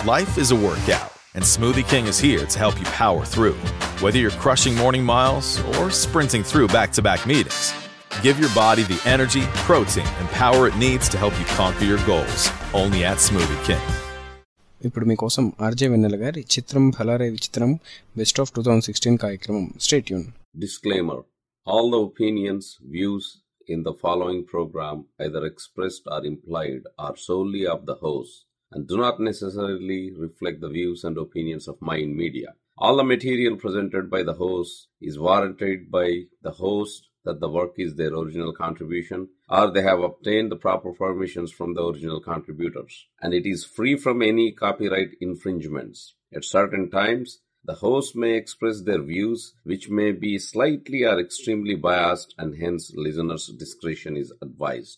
Life is a workout, and Smoothie King is here to help you power through. Whether you're crushing morning miles or sprinting through back to back meetings, give your body the energy, protein, and power it needs to help you conquer your goals. Only at Smoothie King. ఇప్పుడు మీకోసం RJ Vennela గారి Chitram Bhalare Vichitram best of two thousand sixteen కార్యక్రమం stay యూన్ Disclaimer All the opinions, views in the following program, either expressed or implied, are solely of the host and do not necessarily reflect the views and opinions of Mind Media. All the material presented by the host is warranted by the host that the work is their original contribution or they have obtained the proper permissions from the original contributors and it is free from any copyright infringements. At certain times, the host may express their views, which may be slightly or extremely biased, and hence listeners' discretion is advised.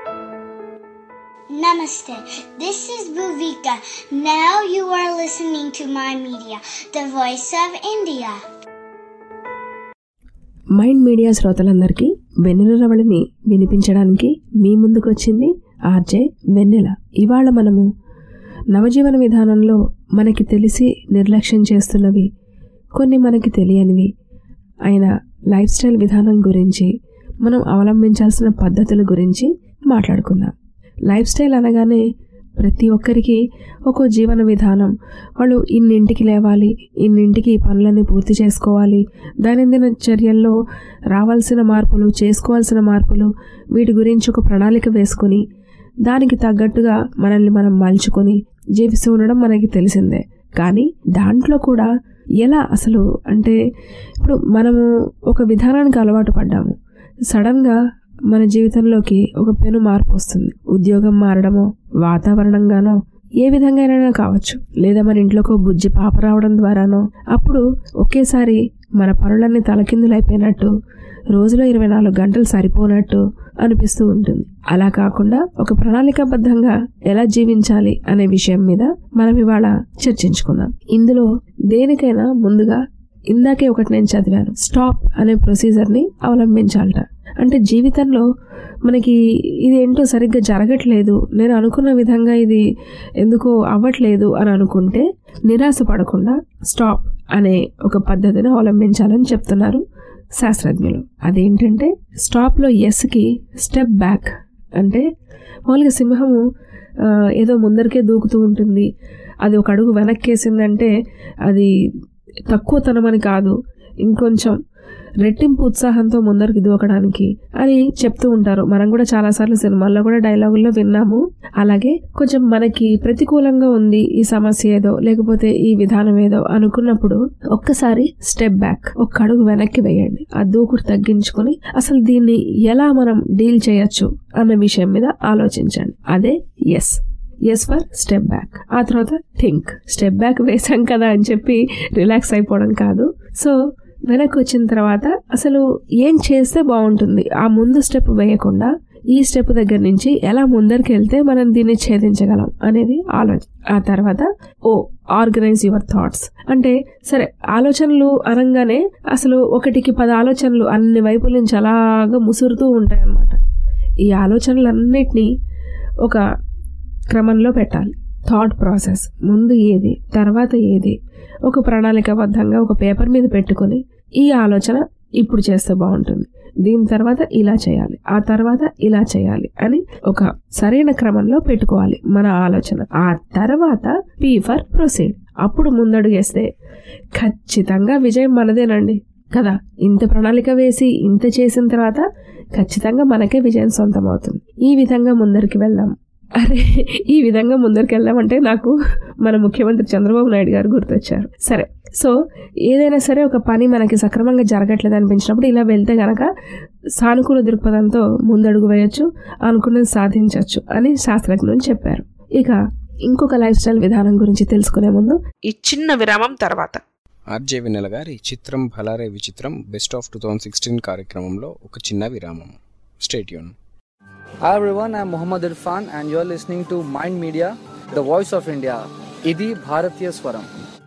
Namaste. This is Bhuvika. Now you are listening to my media, the voice of India. Mind media శ్రోతలందరికీ వెన్నెల రవళిని వినిపించడానికి మీ ముందుకు వచ్చింది RJ వెన్నెల ఇవాళ మనము నవజీవన విధానంలో మనకి తెలిసి నిర్లక్ష్యం చేస్తున్నవి కొన్ని మనకి తెలియనివి అయిన లైఫ్ స్టైల్ విధానం గురించి మనం అవలంబించాల్సిన పద్ధతుల గురించి మాట్లాడుకుందాం లైఫ్ స్టైల్ అనగానే ప్రతి ఒక్కరికి ఒక్కో జీవన విధానం వాళ్ళు ఇన్నింటికి లేవాలి ఇన్నింటికి ఈ పనులన్నీ పూర్తి చేసుకోవాలి దైనందిన చర్యల్లో రావాల్సిన మార్పులు చేసుకోవాల్సిన మార్పులు వీటి గురించి ఒక ప్రణాళిక వేసుకొని దానికి తగ్గట్టుగా మనల్ని మనం మలుచుకొని జీవిస్తూ ఉండడం మనకి తెలిసిందే కానీ దాంట్లో కూడా ఎలా అసలు అంటే ఇప్పుడు మనము ఒక విధానానికి అలవాటు పడ్డాము సడన్గా మన జీవితంలోకి ఒక పెను మార్పు వస్తుంది ఉద్యోగం మారడమో వాతావరణంగానో ఏ విధంగానైనా కావచ్చు లేదా మన ఇంట్లోకి ఒక బుజ్జి పాప రావడం ద్వారానో అప్పుడు ఒకేసారి మన పనులన్నీ తలకిందులైపోయినట్టు రోజులో ఇరవై నాలుగు గంటలు సరిపోనట్టు అనిపిస్తూ ఉంటుంది అలా కాకుండా ఒక ప్రణాళికాబద్ధంగా ఎలా జీవించాలి అనే విషయం మీద మనం ఇవాళ చర్చించుకుందాం ఇందులో దేనికైనా ముందుగా ఇందాకే ఒకటి నేను చదివాను స్టాప్ అనే ప్రొసీజర్ని అవలంబించాలట అంటే జీవితంలో మనకి ఇది ఏంటో సరిగ్గా జరగట్లేదు నేను అనుకున్న విధంగా ఇది ఎందుకో అవ్వట్లేదు అని అనుకుంటే నిరాశ పడకుండా స్టాప్ అనే ఒక పద్ధతిని అవలంబించాలని చెప్తున్నారు శాస్త్రజ్ఞులు అదేంటంటే స్టాప్లో ఎస్కి స్టెప్ బ్యాక్ అంటే మామూలుగా సింహము ఆ, ఏదో ముందరికే దూకుతూ ఉంటుంది అది ఒక అడుగు వెనక్కేసిందంటే అది తక్కువ తనమని కాదు ఇంకొంచెం రెట్టింపు ఉత్సాహంతో ముందరికి దూకడానికి అని చెప్తూ ఉంటారు మనం కూడా చాలాసార్లు సినిమాల్లో కూడా డైలాగుల్లో విన్నాము అలాగే కొంచెం మనకి ప్రతికూలంగా ఉంది ఈ సమస్య ఏదో లేకపోతే ఈ విధానం ఏదో అనుకున్నప్పుడు ఒక్కసారి స్టెప్ బ్యాక్ ఒక్క అడుగు వెనక్కి వేయండి ఆ దూకుడు తగ్గించుకొని అసలు దీన్ని ఎలా మనం డీల్ చేయొచ్చు అన్న విషయం మీద ఆలోచించండి అదే S S for step back ఆ తర్వాత థింక్ స్టెప్ బ్యాక్ వేసాం కదా అని చెప్పి రిలాక్స్ అయిపోవడం కాదు సో వెనక్కి వచ్చిన తర్వాత అసలు ఏం చేస్తే బాగుంటుంది ఆ ముందు స్టెప్ వేయకుండా ఈ స్టెప్ దగ్గర నుంచి ఎలా ముందరికి వెళ్తే మనం దీన్ని ఛేదించగలం అనేది ఆలోచన ఆ తర్వాత ఓ ఆర్గనైజ్ యువర్ థాట్స్ అంటే సరే ఆలోచనలు అనగానే అసలు ఒకటికి పది ఆలోచనలు అన్ని వైపుల నుంచి అలాగా ముసురుతూ ఉంటాయి అన్నమాట ఈ ఆలోచనలన్నిటినీ ఒక క్రమంలో పెట్టాలి థాట్ ప్రాసెస్ ముందు ఏది తర్వాత ఏది ఒక ప్రణాళికాబద్ధంగా ఒక పేపర్ మీద పెట్టుకొని ఈ ఆలోచన ఇప్పుడు చేస్తే బాగుంటుంది దీని తర్వాత ఇలా చేయాలి ఆ తర్వాత ఇలా చేయాలి అని ఒక సరైన క్రమంలో పెట్టుకోవాలి మన ఆలోచన ఆ తర్వాత పీ ఫర్ ప్రొసీడ్ అప్పుడు ముందడుగేస్తే ఖచ్చితంగా విజయం మనదేనండి కదా ఇంత ప్రణాళిక వేసి ఇంత చేసిన తర్వాత ఖచ్చితంగా మనకే విజయం సొంతం అవుతుంది ఈ విధంగా ముందరికి వెళ్దాం అరే ఈ విధంగా ముందరికి వెళ్దామంటే నాకు మన ముఖ్యమంత్రి చంద్రబాబు నాయుడు గారు గుర్తొచ్చారు సరే సో ఏదైనా సరే ఒక పని మనకి సక్రమంగా జరగట్లేదు అనిపించినప్పుడు ఇలా వెళ్తే గనక సానుకూల దృక్పథంతో ముందడుగు వేయొచ్చు అనుకున్నది సాధించవచ్చు అని శాస్త్రజ్ఞులు చెప్పారు ఇక ఇంకొక లైఫ్ స్టైల్ విధానం గురించి తెలుసుకునే ముందు ఈ చిన్న విరామం తర్వాత ఆర్జే వెన్నెల గారి Chitram Bhalare Vichitram best of two thousand sixteen కార్యక్రమంలో ఒక చిన్న విరామం స్టేట్ యూన్ Hi everyone, I'm Muhammad Irfan and you're listening to Mind Media, the voice of India. Idi Bharatiya Swaram.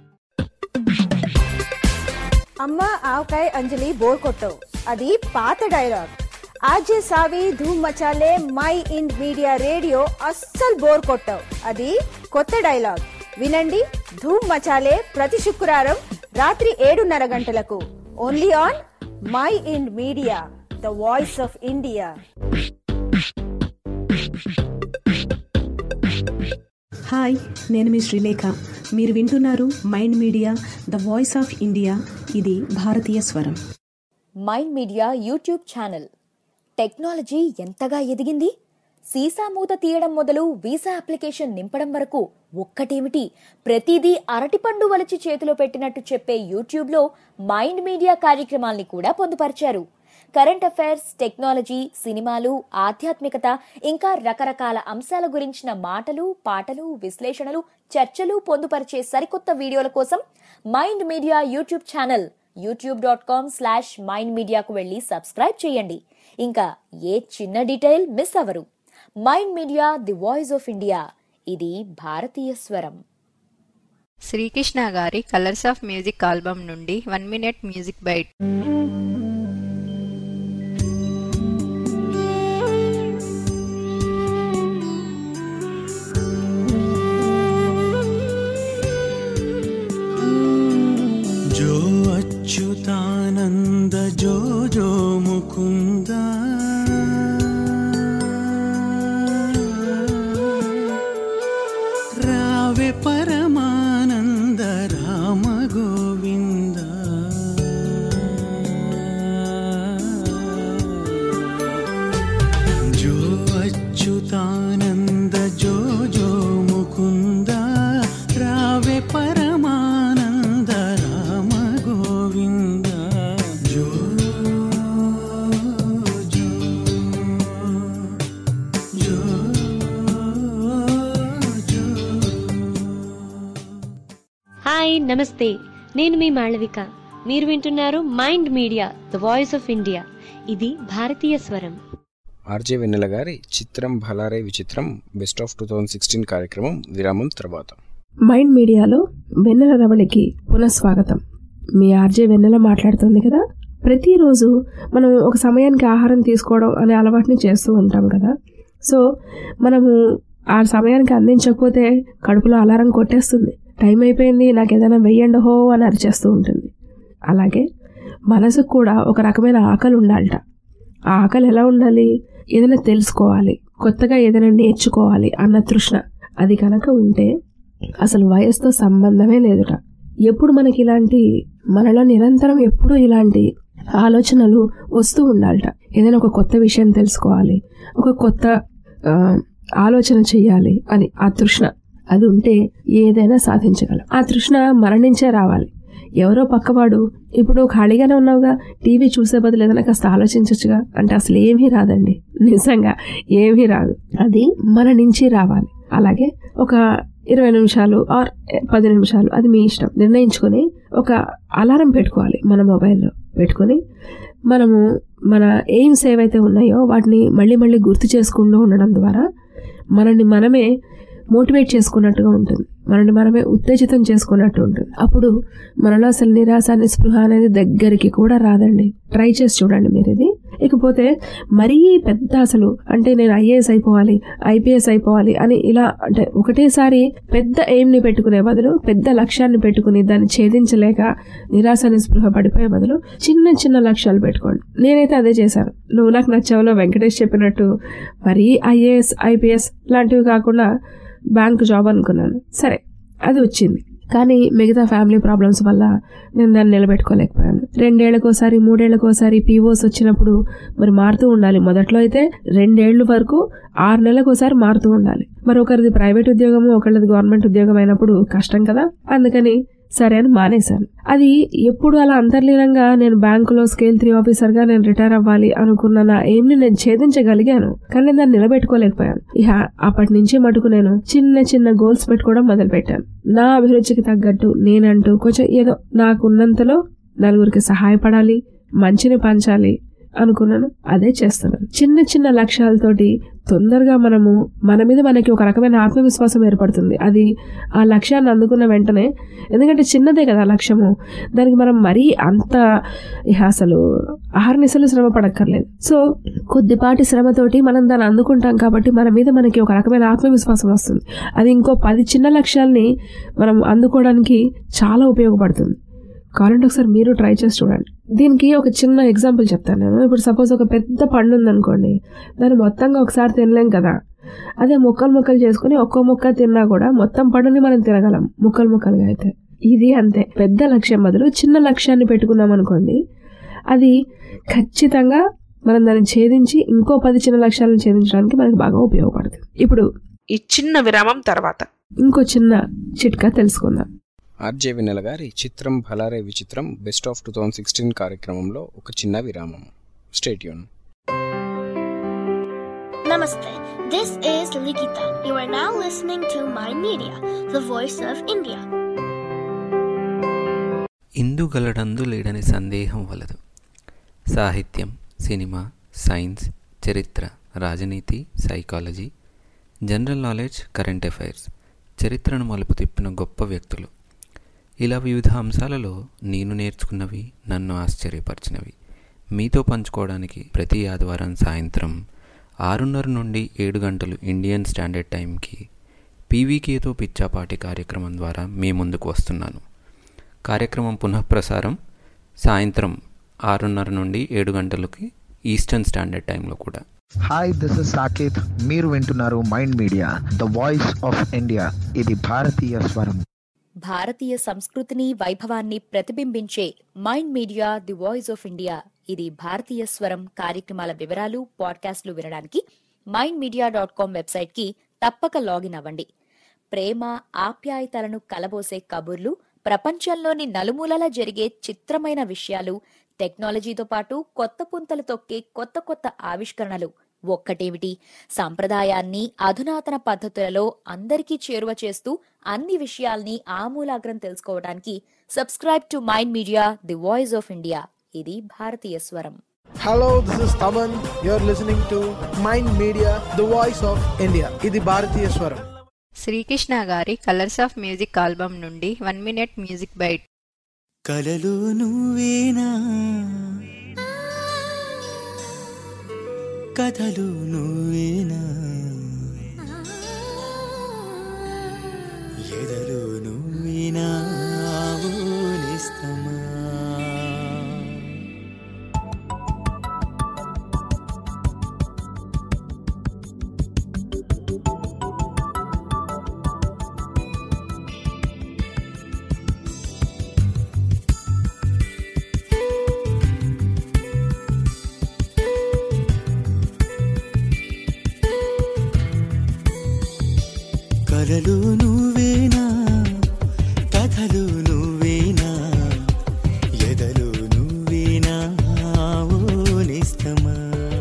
అమ్మ ఆవకాయ అంజలి బోర్ కొట్టవు అది పాత డైలాగ్ ఆజే సావి ధూమ్ మచాలే మై ఇండ్ మీడియా రేడియో అస్సలు బోర్ కొట్టవు అది కొత్త డైలాగ్ వినండి ధూమ్ మచాలే ప్రతి శుక్రవారం రాత్రి ఏడున్నర గంటలకు only on mind media the voice of India hi నేను మీ శ్రీలేఖ మీరు వింటున్నారు mind media the voice of India ఇది భారతీయ స్వరం mind media YouTube channel technology ఎంతగా ఎదిగింది సీసా మూత తీయడం మొదలు వీసా అప్లికేషన్ నింపడం వరకు ఒక్కటేమిటి ప్రతిదీ అరటిపండు వలిచి చేతిలో పెట్టినట్టు చెప్పే యూట్యూబ్లో మైండ్ మీడియా కార్యక్రమాల్ని కూడా పొందుపరిచారు కరెంట్ అఫైర్స్ టెక్నాలజీ సినిమాలు ఆధ్యాత్మికత ఇంకా రకరకాల అంశాల గురించిన మాటలు పాటలు విశ్లేషణలు చర్చలు పొందుపరిచే సరికొత్త వీడియోల కోసం mind media YouTube channel YouTube dot com slash mind మీడియాకు వెళ్ళి సబ్స్క్రైబ్ చేయండి ఇంకా ఏ చిన్న డీటెయిల్ మిస్ అవరు mind media the voice of India ఇది భారతీయ స్వరం శ్రీకృష్ణ గారి కలర్స్ ఆఫ్ మ్యూజిక్ ఆల్బమ్ నుండి వన్ మినిట్ మ్యూజిక్ బైట్ जो अच्युतानन्द जो जो मुकुन्द रावे परमानन्द राम गोविन्द जो अच्युतानन्द जो जो मुकुन्द रावे परमानन्द राम गोविन्द जो जो जो जो హాయ్ నమస్తే నేను మీ మాళవిక మీరు వింటున్నారు mind media the voice of India ఇది భారతీయ స్వరం ఆర్జే వెన్నెల గారి Chitram Bhalare Vichitram best of two thousand sixteen కార్యక్రమం విరామం తర్వాత మైండ్ మీడియాలో వెన్నెల రవళికి పునఃస్వాగతం మీ ఆర్జే వెన్నెల మాట్లాడుతుంది కదా ప్రతిరోజు మనం ఒక సమయానికి ఆహారం తీసుకోవడం అనే అలవాటుని చేస్తూ ఉంటాం కదా సో మనము ఆ సమయానికి అందించకపోతే కడుపులో అలారం కొట్టేస్తుంది టైం అయిపోయింది నాకు ఏదైనా వెయ్యండి హో అని అరిచేస్తూ ఉంటుంది అలాగే మనసుకు కూడా ఒక రకమైన ఆకలి ఉండాలట ఆ ఆకలి ఎలా ఉండాలి ఏదైనా తెలుసుకోవాలి కొత్తగా ఏదైనా నేర్చుకోవాలి అన్న తృష్ణ అది కనుక ఉంటే అసలు వయసుతో సంబంధమే లేదుట ఎప్పుడు మనకి ఇలాంటి మనలో నిరంతరం ఎప్పుడూ ఇలాంటి ఆలోచనలు వస్తూ ఉండాలట ఏదైనా ఒక కొత్త విషయం తెలుసుకోవాలి ఒక కొత్త ఆ, ఆలోచన చెయ్యాలి అని ఆ తృష్ణ అది ఉంటే ఏదైనా సాధించగలం ఆ తృష్ణ మరణించే రావాలి ఎవరో పక్కవాడు ఇప్పుడు ఖాళీగానే ఉన్నావుగా టీవీ చూసే బదులు ఏదైనా కాస్త ఆలోచించచ్చుగా అంటే అసలు ఏమీ రాదండి నిజంగా ఏమీ రాదు అది మన నుంచి రావాలి అలాగే ఒక ఇరవై నిమిషాలు ఆర్ పది నిమిషాలు అది మీ ఇష్టం నిర్ణయించుకొని ఒక అలారం పెట్టుకోవాలి మన మొబైల్లో పెట్టుకొని మనము మన ఎయిమ్స్ ఏవైతే ఉన్నాయో వాటిని మళ్ళీ మళ్ళీ గుర్తు చేసుకుంటూ ఉండడం ద్వారా మనల్ని మనమే మోటివేట్ చేసుకున్నట్టుగా ఉంటుంది మనల్ని మనమే ఉత్తేజితం చేసుకున్నట్టు ఉంటుంది అప్పుడు మనలో అసలు నిరాశ నిస్పృహ అనేది దగ్గరికి కూడా రాదండి ట్రై చేసి చూడండి మీరు ఇది ఇకపోతే మరీ పెద్ద అసలు అంటే నేను ఐఏఎస్ అయిపోవాలి ఐపీఎస్ అయిపోవాలి అని ఇలా అంటే ఒకటేసారి పెద్ద ఎయిమ్ని పెట్టుకునే బదులు పెద్ద లక్ష్యాన్ని పెట్టుకుని దాన్ని ఛేదించలేక నిరాశ నిస్పృహ పడిపోయే బదులు చిన్న చిన్న లక్ష్యాలు పెట్టుకోండి నేనైతే అదే చేశాను నువ్వు నాకు నచ్చావులో వెంకటేష్ చెప్పినట్టు మరీ ఐఏఎస్ ఐపీఎస్ లాంటివి కాకుండా బ్యాంక్ జాబ్ అనుకున్నాను సరే అది వచ్చింది కానీ మిగతా ఫ్యామిలీ ప్రాబ్లమ్స్ వల్ల నేను దాన్ని నిలబెట్టుకోలేకపోయాను రెండేళ్లకోసారి మూడేళ్లకోసారి పీఓస్ వచ్చినప్పుడు మరి మారుతూ ఉండాలి మొదట్లో అయితే రెండేళ్ల వరకు ఆరు నెలలకోసారి మారుతూ ఉండాలి మరి ఒకరిది ప్రైవేట్ ఉద్యోగము ఒకరిది గవర్నమెంట్ ఉద్యోగం అయినప్పుడు కష్టం కదా అందుకని సరే అని మానేశాను అది ఎప్పుడు అలా అంతర్లీనంగా నేను బ్యాంకులో స్కేల్ త్రీ ఆఫీసర్గా నేను రిటైర్ అవ్వాలి అనుకున్న నా ఎయిమ్ని నేను ఛేదించగలిగాను కానీ నేను దాన్ని నిలబెట్టుకోలేకపోయాను ఇక అప్పటి నుంచి మటుకు నేను చిన్న చిన్న గోల్స్ పెట్టుకోవడం మొదలు పెట్టాను నా అభిరుచికి తగ్గట్టు నేనంటూ కొంచెం ఏదో నాకున్నంతలో నలుగురికి సహాయపడాలి మంచిని పంచాలి అనుకున్నాను అదే చేస్తున్నాను చిన్న చిన్న లక్ష్యాలతోటి తొందరగా మనము మన మీద మనకి ఒక రకమైన ఆత్మవిశ్వాసం ఏర్పడుతుంది అది ఆ లక్ష్యాన్ని అందుకున్న వెంటనే ఎందుకంటే చిన్నదే కదా లక్ష్యము దానికి మనం మరీ అంత ఇహ అసలు ఆహర్నిశలు శ్రమ పడక్కర్లేదు సో కొద్దిపాటి శ్రమతోటి మనం దాన్ని అందుకుంటాం కాబట్టి మన మీద మనకి ఒక రకమైన ఆత్మవిశ్వాసం వస్తుంది అది ఇంకో పది చిన్న లక్ష్యాల్ని మనం అందుకోవడానికి చాలా ఉపయోగపడుతుంది కావాలంటే ఒకసారి మీరు ట్రై చేసి చూడండి దీనికి ఒక చిన్న ఎగ్జాంపుల్ చెప్తాను నేను ఇప్పుడు సపోజ్ ఒక పెద్ద పండు ఉందనుకోండి దాన్ని మొత్తంగా ఒకసారి తినలేం కదా అదే ముక్కలు ముక్కలు చేసుకుని ఒక్కో ముక్క తిన్నా కూడా మొత్తం పండుని మనం తినగలం ముక్కలు ముక్కలుగా అయితే ఇది అంతే పెద్ద లక్ష్యం బదులు చిన్న లక్ష్యాన్ని పెట్టుకున్నాం అనుకోండి అది ఖచ్చితంగా మనం దాన్ని ఛేదించి ఇంకో పది చిన్న లక్ష్యాలను ఛేదించడానికి మనకి బాగా ఉపయోగపడుతుంది ఇప్పుడు ఈ చిన్న విరామం తర్వాత ఇంకో చిన్న చిట్కా తెలుసుకుందాం ఆర్జే వెన్నెల గారి Chitram Bhalare Vichitram best of two thousand sixteen కార్యక్రమంలో ఒక చిన్న విరామం stay tuned Namaste. This is Likita. You are now listening to My Media, the voice of India. ఇందుగలడందు లేడని సందేహం వలదు సాహిత్యం సినిమా సైన్స్ చరిత్ర రాజనీతి psychology general knowledge current affairs చరిత్రను మలుపు తిప్పిన గొప్ప వ్యక్తులు ఇలా వివిధ అంశాలలో నేను నేర్చుకున్నవి నన్ను ఆశ్చర్యపరిచినవి మీతో పంచుకోవడానికి ప్రతి ఆదివారం సాయంత్రం ఆరున్నర నుండి ఏడు గంటలు ఇండియన్ స్టాండర్డ్ టైంకి పీవీకేతో పిచ్చాపాటి కార్యక్రమం ద్వారా మీ ముందుకు వస్తున్నాను కార్యక్రమం పునఃప్రసారం సాయంత్రం ఆరున్నర నుండి ఏడు గంటలకి ఈస్టర్న్ స్టాండర్డ్ టైంలో కూడా హాయ్ దిస్ ఇస్ సాకేత్ మీరు వింటున్నారు mind media the voice of India ఇది భారతీయ స్వరం భారతీయ సంస్కృతిని వైభవాన్ని ప్రతిబింబించే mind media the voice of India ఇది భారతీయ స్వరం కార్యక్రమాల వివరాలు పాడ్కాస్ట్లు వినడానికి mind media dot com website కి తప్పక లాగిన్ అవ్వండి ప్రేమ ఆప్యాయతలను కలబోసే కబుర్లు ప్రపంచంలోని నలుమూలలా జరిగే చిత్రమైన విషయాలు టెక్నాలజీతో పాటు కొత్త పుంతలు తొక్కే కొత్త కొత్త ఆవిష్కరణలు ఒక్కటేమిటి సాంప్రదాయాన్ని అధునాతన పద్ధతులలో అందరికీ చేరువ చేస్తూ అన్ని విషయాల్ని ఆమూలాగ్రం తెలుసుకోవడానికి subscribe to mind media the voice of India ఇది భారతీయ స్వరం Hello, this is Taman. You're listening to Mind Media, the voice of India. ఇది భారతీయ స్వరం శ్రీకృష్ణ గారి కలర్స్ ఆఫ్ మ్యూజిక్ ఆల్బమ్ నుండి వన్ మినిట్ మ్యూజిక్ బైట్ కలలు నువ్వేనా కథలు నువ్వేనా ఎదలు నువ్వేనా ఆవులిస్తమా కలలు నువ్వేనా కథలు నువ్వేనా ఎదలు నువ్వేనా ఓనిస్తమా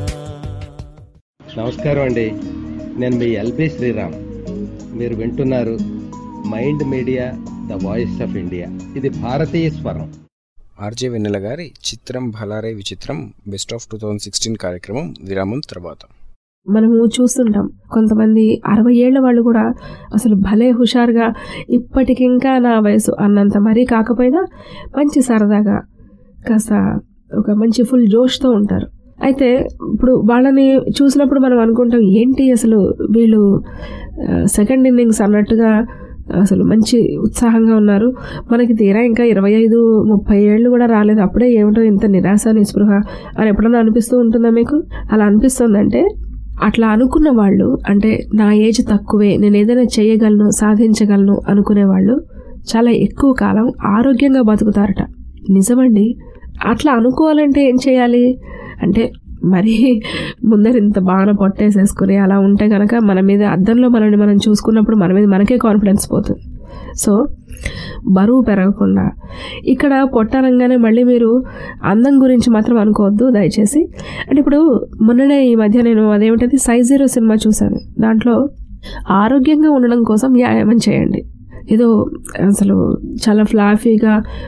నమస్కారం అండి నేను మీ ఎల్బి శ్రీరామ్ మీరు వింటున్నారు mind media the voice of India ఇది భారతీయ స్వరం ఆర్జే వెన్నెల గారి Chitram Bhalare Vichitram best of two thousand sixteen కార్యక్రమం విరామం తర్వాత మనము చూస్తుంటాం కొంతమంది అరవై ఏళ్ల వాళ్ళు కూడా అసలు భలే హుషారుగా ఇప్పటికింకా నా వయసు అన్నంత మరీ కాకపోయినా మంచి సరదాగా కాస్త ఒక మంచి ఫుల్ జోష్తో ఉంటారు అయితే ఇప్పుడు వాళ్ళని చూసినప్పుడు మనం అనుకుంటాం ఏంటి అసలు వీళ్ళు సెకండ్ ఇన్నింగ్స్ అన్నట్టుగా అసలు మంచి ఉత్సాహంగా ఉన్నారు మనకి తీరా ఇంకా ఇరవై ఐదు ముప్పై ఏళ్ళు కూడా రాలేదు అప్పుడే ఏమిటో ఇంత నిరాశ నిస్పృహ అని ఎప్పుడన్నా అనిపిస్తూ ఉంటుందా మీకు అలా అనిపిస్తుందంటే అట్లా అనుకున్న వాళ్ళు అంటే నా ఏజ్ తక్కువే నేను ఏదైనా చేయగలను సాధించగలను అనుకునే వాళ్ళు చాలా ఎక్కువ కాలం ఆరోగ్యంగా బతుకుతారట నిజమండి అట్లా అనుకోవాలంటే ఏం చేయాలి అంటే మరి ముందర ఇంత బాగా పొట్టేసేసుకుని అలా ఉంటే కనుక మన మీద అద్దంలో మనల్ని మనం చూసుకున్నప్పుడు మన మీద మనకే కాన్ఫిడెన్స్ పోతుంది సో బరువు పెరగకుండా ఇక్కడ పొట్టారంగానే మళ్ళీ మీరు అందం గురించి మాత్రం అనుకోవద్దు దయచేసి అంటే ఇప్పుడు మొన్ననే ఈ మధ్య నేను అదేమిటది సైజ్ జీరో సినిమా చూశాను దాంట్లో ఆరోగ్యంగా ఉండడం కోసం వ్యాయామం చేయండి ఏదో అసలు చాలా ఫ్లాఫీగా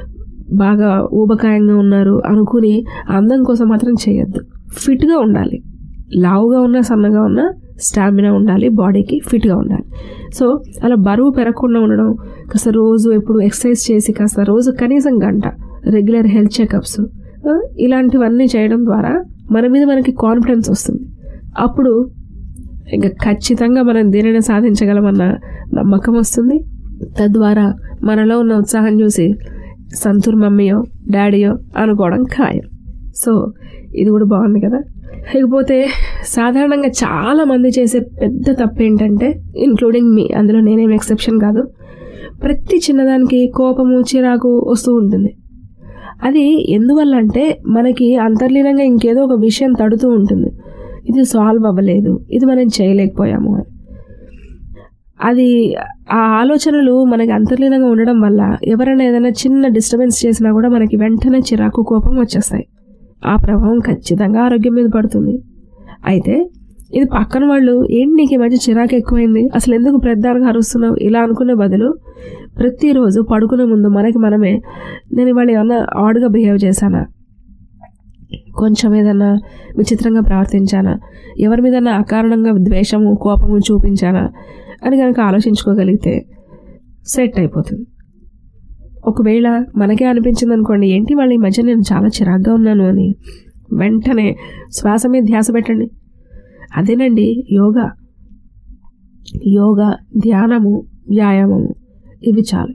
బాగా ఊబకాయంగా ఉన్నారు అనుకుని అందం కోసం మాత్రం చేయొద్దు ఫిట్గా ఉండాలి లావుగా ఉన్నా సన్నగా ఉన్నా స్టామినా ఉండాలి బాడీకి ఫిట్గా ఉండాలి సో అలా బరువు పెరగకుండా ఉండడం కాస్త రోజు ఎప్పుడు ఎక్సర్సైజ్ చేసి కాస్త రోజు కనీసం గంట రెగ్యులర్ హెల్త్ చెకప్స్ ఇలాంటివన్నీ చేయడం ద్వారా మన మీద మనకి కాన్ఫిడెన్స్ వస్తుంది అప్పుడు ఇంకా ఖచ్చితంగా మనం దేనిని సాధించగలమన్న నమ్మకం వస్తుంది తద్వారా మనలో ఉన్న ఉత్సాహం చూసి సంతూర్ మమ్మీయో డాడీయో అనుకోవడం ఖాయం సో ఇది కూడా బాగుంది కదా ఇకపోతే సాధారణంగా చాలా మంది చేసే పెద్ద తప్పు ఏంటంటే ఇంక్లూడింగ్ మీ అందులో నేనేం ఎక్సెప్షన్ కాదు ప్రతి చిన్నదానికి కోపము చిరాకు వస్తూ ఉంటుంది అది ఎందువల్ల అంటే మనకి అంతర్లీనంగా ఇంకేదో ఒక విషయం తడుతూ ఉంటుంది ఇది సాల్వ్ అవ్వలేదు ఇది మనం చేయలేకపోయాము అని అది ఆ ఆలోచనలు మనకి అంతర్లీనంగా ఉండడం వల్ల ఎవరైనా ఏదైనా చిన్న డిస్టర్బెన్స్ చేసినా కూడా మనకి వెంటనే చిరాకు కోపం వచ్చేస్తాయి ఆ ప్రభావం ఖచ్చితంగా ఆరోగ్యం మీద పడుతుంది అయితే ఇది పక్కన వాళ్ళు ఏంటి నీకు ఈ మధ్య చిరాకు ఎక్కువైంది అసలు ఎందుకు ప్రధానంగా అరుస్తున్నావు ఇలా అనుకునే బదులు ప్రతిరోజు పడుకునే ముందు మనకి మనమే నేను ఇవాళ ఏమన్నా ఆడుగా బిహేవ్ చేశానా కొంచెం ఏదన్నా విచిత్రంగా ప్రవర్తించానా ఎవరి మీద అకారణంగా ద్వేషము కోపము చూపించానా అని కనుక ఆలోచించుకోగలిగితే సెట్ అయిపోతుంది ఒకవేళ మనకే అనిపించింది అనుకోండి ఏంటి వాళ్ళు ఈ మధ్య నేను చాలా చిరాగ్గా ఉన్నాను అని వెంటనే శ్వాస మీద ధ్యాస పెట్టండి అదేనండి యోగా యోగా ధ్యానము వ్యాయామము ఇవి చాలు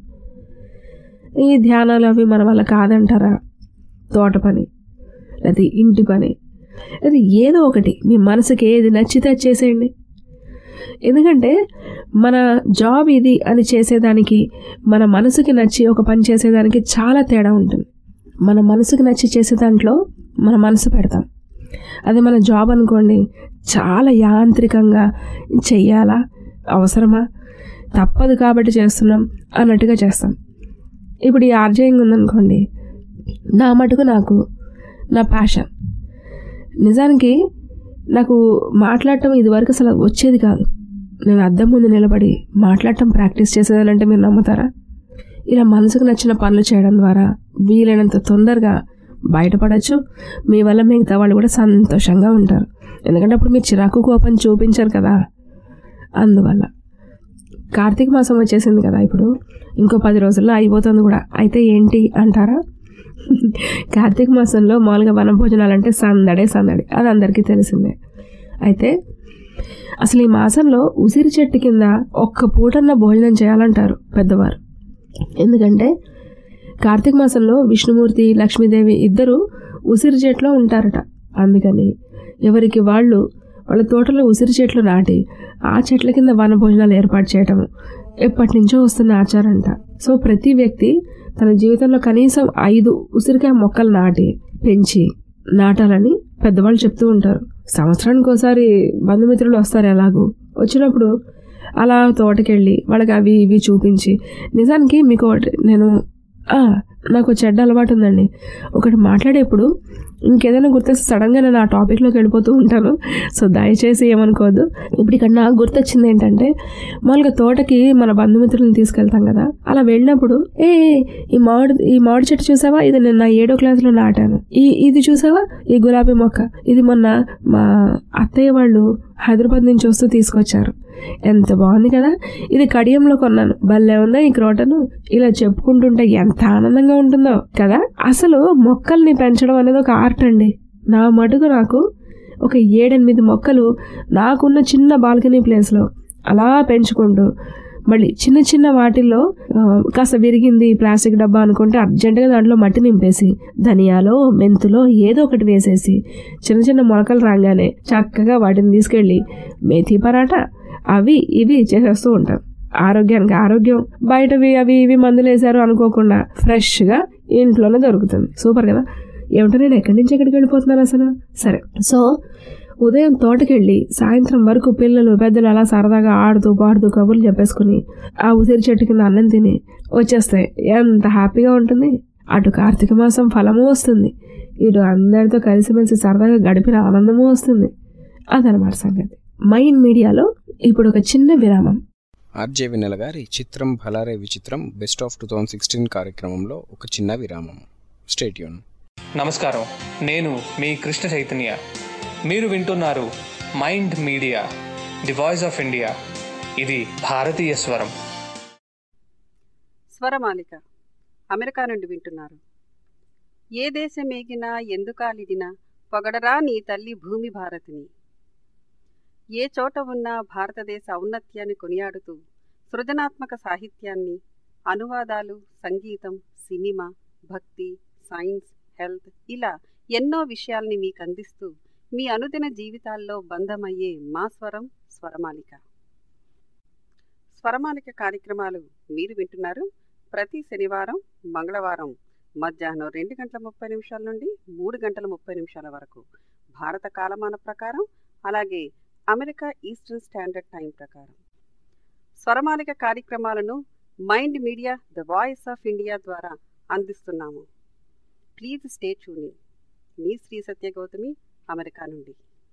ఈ ధ్యానాలు అవి మన వల్ల కాదంటారా తోట పని లేదా ఇంటి పని అది ఏదో ఒకటి మీ మనసుకి ఏది నచ్చితే అది చేసేయండి ఎందుకంటే మన జాబ్ ఇది అని చేసేదానికి మన మనసుకి నచ్చి ఒక పని చేసేదానికి చాలా తేడా ఉంటుంది మన మనసుకి నచ్చి చేసే దాంట్లో మన మనసు పెడతాం అది మన జాబ్ అనుకోండి చాలా యాంత్రికంగా చెయ్యాలా అవసరమా తప్పదు కాబట్టి చేస్తున్నాం అన్నట్టుగా చేస్తాం ఇప్పుడు ఈ ఆర్జయింగ్ ఉందనుకోండి నా మటుకు నాకు నా ప్యాషన్ నిజానికి నాకు మాట్లాడటం ఇదివరకు అసలు వచ్చేది కాదు నేను అద్దం ముందు నిలబడి మాట్లాడటం ప్రాక్టీస్ చేసేదానంటే మీరు నమ్ముతారా ఇలా మనసుకు నచ్చిన పనులు చేయడం ద్వారా వీలైనంత తొందరగా బయటపడచ్చు మీ వల్ల మిగతా వాళ్ళు కూడా సంతోషంగా ఉంటారు ఎందుకంటే అప్పుడు మీరు చిరాకు కోపం చూపించారు కదా అందువల్ల కార్తీక మాసం వచ్చేసింది కదా ఇప్పుడు ఇంకో పది రోజుల్లో అయిపోతుంది కూడా అయితే ఏంటి అంటారా కార్తీక మాసంలో మామూలుగా వనభోజనాలు అంటే సందడే సందడి అది అందరికీ తెలిసిందే అయితే అసలు ఈ మాసంలో ఉసిరి చెట్టు కింద ఒక్క పూటన్న భోజనం చేయాలంటారు పెద్దవారు ఎందుకంటే కార్తీక మాసంలో విష్ణుమూర్తి లక్ష్మీదేవి ఇద్దరు ఉసిరి చెట్లో ఉంటారట అందుకని ఎవరికి వాళ్ళు వాళ్ళ తోటలో ఉసిరి చెట్లు నాటి ఆ చెట్ల కింద వన భోజనాలు ఏర్పాటు చేయటం ఎప్పటి నుంచో వస్తున్న ఆచారంట సో ప్రతి వ్యక్తి తన జీవితంలో కనీసం ఐదు ఉసిరికాయ మొక్కలు నాటి పెంచి నాటాలని పెద్దవాళ్ళు చెప్తూ ఉంటారు సంవత్సరానికి ఒకసారి బంధుమిత్రులు వస్తారు ఎలాగూ వచ్చినప్పుడు అలా తోటకెళ్ళి వాళ్ళకి అవి ఇవి చూపించి నిజానికి మీకు ఒకటి నేను ఆ, నాకు చెడ్డ అలవాటు ఉందండి ఒకటి మాట్లాడేప్పుడు ఇంకేదైనా గుర్తొస్తే సడన్గా నేను ఆ టాపిక్లోకి వెళ్ళిపోతూ ఉంటాను సో దయచేసి ఏమనుకోవద్దు ఇప్పుడు ఇక్కడ నాకు గుర్తొచ్చింది ఏంటంటే మామూలుగా తోటకి మన బంధుమిత్రులను తీసుకెళ్తాం కదా అలా వెళ్ళినప్పుడు ఏ ఏ, ఈ మామిడి ఈ మామిడి చెట్టు చూసావా ఇది నేను నా ఏడో క్లాస్లో నాటాను ఈ ఇది చూసావా ఈ గులాబీ మొక్క ఇది మొన్న మా అత్తయ్య వాళ్ళు హైదరాబాద్ నుంచి వస్తూ తీసుకొచ్చారు ఎంత బాగుంది కదా ఇది కడియంలో కొన్నాను భలే ఉందా ఈ క్రోటను ఇలా చెప్పుకుంటుంటే ఎంత ఆనందంగా ఉంటుందో కదా అసలు మొక్కల్ని పెంచడం అనేది ఒక ఆర్ట్ అండి నా మటుకు నాకు ఒక ఏడెనిమిది మొక్కలు నాకున్న చిన్న బాల్కనీ ప్లేస్లో అలా పెంచుకుంటూ మళ్ళీ చిన్న చిన్న వాటిల్లో ఆ, కాస్త విరిగింది ప్లాస్టిక్ డబ్బా అనుకుంటే అర్జెంటుగా దాంట్లో మట్టి నింపేసి ధనియాలో మెంతులో ఏదో ఒకటి వేసేసి చిన్న చిన్న మొలకలు రాగానే చక్కగా వాటిని తీసుకెళ్ళి మేథీ పరాటా అవి ఇవి చేసేస్తూ ఉంటాం ఆరోగ్యానికి ఆరోగ్యం బయటవి అవి ఇవి మందులు వేశారు అనుకోకుండా ఫ్రెష్గా ఇంట్లోనే దొరుకుతుంది సూపర్ కదా ఏమిటో నేను ఎక్కడి నుంచి ఎక్కడికి వెళ్ళిపోతున్నాను అసలు సరే సో ఉదయం తోటకెళ్ళి సాయంత్రం వరకు పిల్లలు పెద్దలు అలా సరదాగా ఆడుతూ పాడుతూ కబుర్లు చెప్పేసుకుని ఆ ఉసిరి చెట్టు కింద అన్నం తిని వచ్చేస్తాయి ఎంత హ్యాపీగా ఉంటుంది అటు కార్తీక మాసం ఫలము వస్తుంది ఇటు అందరితో కలిసిమెలిసి సరదాగా గడిపిన ఆనందము వస్తుంది అదనమాట సంగతి మైండ్ మీడియాలో ఇప్పుడు ఒక చిన్న విరామం ఆర్జే వెన్నెల గారి Chitram Bhalare Vichitram best of two thousand sixteen కార్యక్రమంలో ఒక చిన్న విరామం స్టేట్యూన్ నమస్కారం నేను మీ కృష్ణ చైతన్య మీరు వింటున్నారు mind media the voice of India ఇది భారతీయ స్వరం స్వరమాలిక అమెరికా నుండి వింటున్నారు ఏ దేశం ఏగినా ఎందుకాలిడినా పొగడరా నీ తల్లి భూమి భారతిని ఏ చోట ఉన్నా భారతదేశ ఔన్నత్యాన్ని కొనియాడుతూ సృజనాత్మక సాహిత్యాన్ని అనువాదాలు సంగీతం సినిమా భక్తి సైన్స్ హెల్త్ ఇలా ఎన్నో విషయాల్ని మీకు అందిస్తూ మీ అనుదిన జీవితాల్లో బంధమయ్యే మా స్వరం స్వరమాలిక స్వరమాలిక కార్యక్రమాలు మీరు వింటున్నారు ప్రతి శనివారం మంగళవారం మధ్యాహ్నం రెండు గంటల ముప్పై నిమిషాల నుండి మూడు గంటల ముప్పై నిమిషాల వరకు భారత కాలమాన ప్రకారం అలాగే అమెరికా ఈస్టర్న్ స్టాండర్డ్ టైం ప్రకారం స్వరమాలిక కార్యక్రమాలను mind media the voice of India ద్వారా అందిస్తున్నాము ప్లీజ్ స్టే ట్యూన్ మీ శ్రీ సత్య గౌతమి అమెరికా నుండి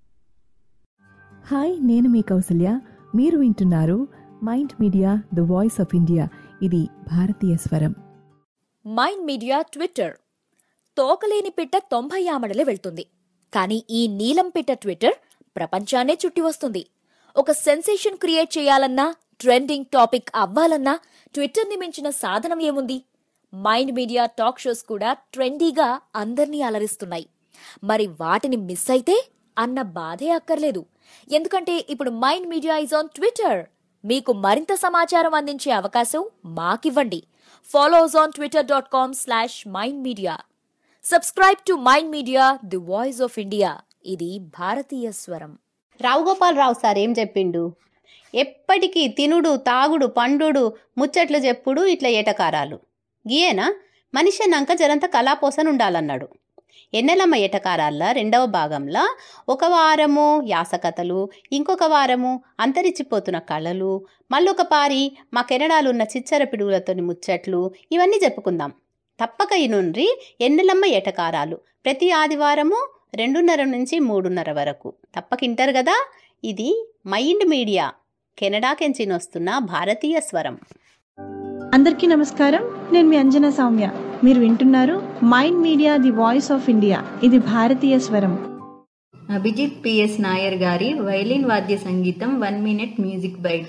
హాయ్ నేను మీ కౌసల్య మీరు వింటున్నారు mind media the voice of India ఇది భారతీయ స్వరం మైండ్ మీడియా ట్విట్టర్ తోకలేని పిట్ట తొంభై ఆమడలే వెళ్తుంది కానీ ఈ నీలం పిట్ట ట్విట్టర్ ప్రపంచాన్నే చుట్టి వస్తుంది ఒక సెన్సేషన్ క్రియేట్ చేయాలన్నా ట్రెండింగ్ టాపిక్ అవ్వాలన్నా ట్విట్టర్ని మించిన సాధనం ఏముంది మైండ్ మీడియా టాక్ షోస్ కూడా ట్రెండీగా అందర్నీ అలరిస్తున్నాయి మరి వాటిని మిస్ అయితే అన్న బాధే అక్కర్లేదు ఎందుకంటే ఇప్పుడు mind media is on Twitter మీకు మరింత సమాచారం అందించే అవకాశం మాకివ్వండి follow us on Twitter dot com slash mind media subscribe to mind media the voice of India ఇది భారతీయ స్వరం రావు గోపాల్ రావు సార్ ఏం చెప్పిండు ఎప్పటికీ తినుడు తాగుడు పండుడు ముచ్చట్లు చెప్పుడు ఇట్లా ఏటకారాలు గీయేనా మనిషి అన్నాక జరంత కళాపోసన ఉండాలన్నాడు ఎన్నెలమ్మ ఏటకారాల రెండవ భాగంలో ఒక వారము యాసకథలు ఇంకొక వారము అంతరించిపోతున్న కళలు మళ్ళొక పారి మా కెనడాలున్న చిచ్చర పిడుగులతోని ముచ్చట్లు ఇవన్నీ చెప్పుకుందాం తప్పక ఇనుండ్రి ఎన్నెలమ్మ ఏటకారాలు ప్రతి ఆదివారము రెండున్నర నుంచి మూడున్నర వరకు తప్పకింటారు కదా ఇది మైండ్ మీడియా కెనడాకెంచిన వస్తున్న భారతీయ స్వరం అందరికీ నమస్కారం నేను మీ అంజనా సౌమ్య మీరు వింటున్నారు mind media the voice of India ఇది భారతీయ స్వరం అభిజిత్ పిఎస్ నాయర్ గారి వైలిన్ వాద్య సంగీతం వన్ మినిట్ మ్యూజిక్ బైట్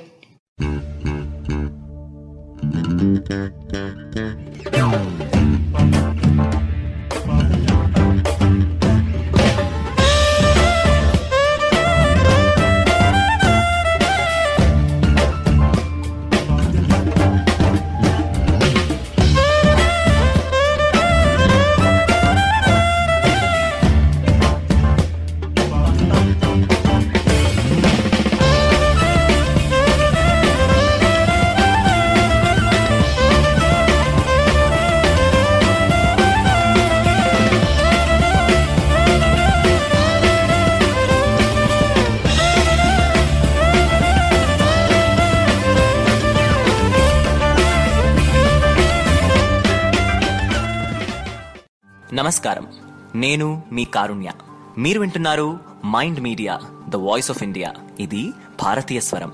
నమస్కారం నేను మీ కారుణ్య మీరు వింటున్నారు mind media the voice of India ఇది భారతీయ స్వరం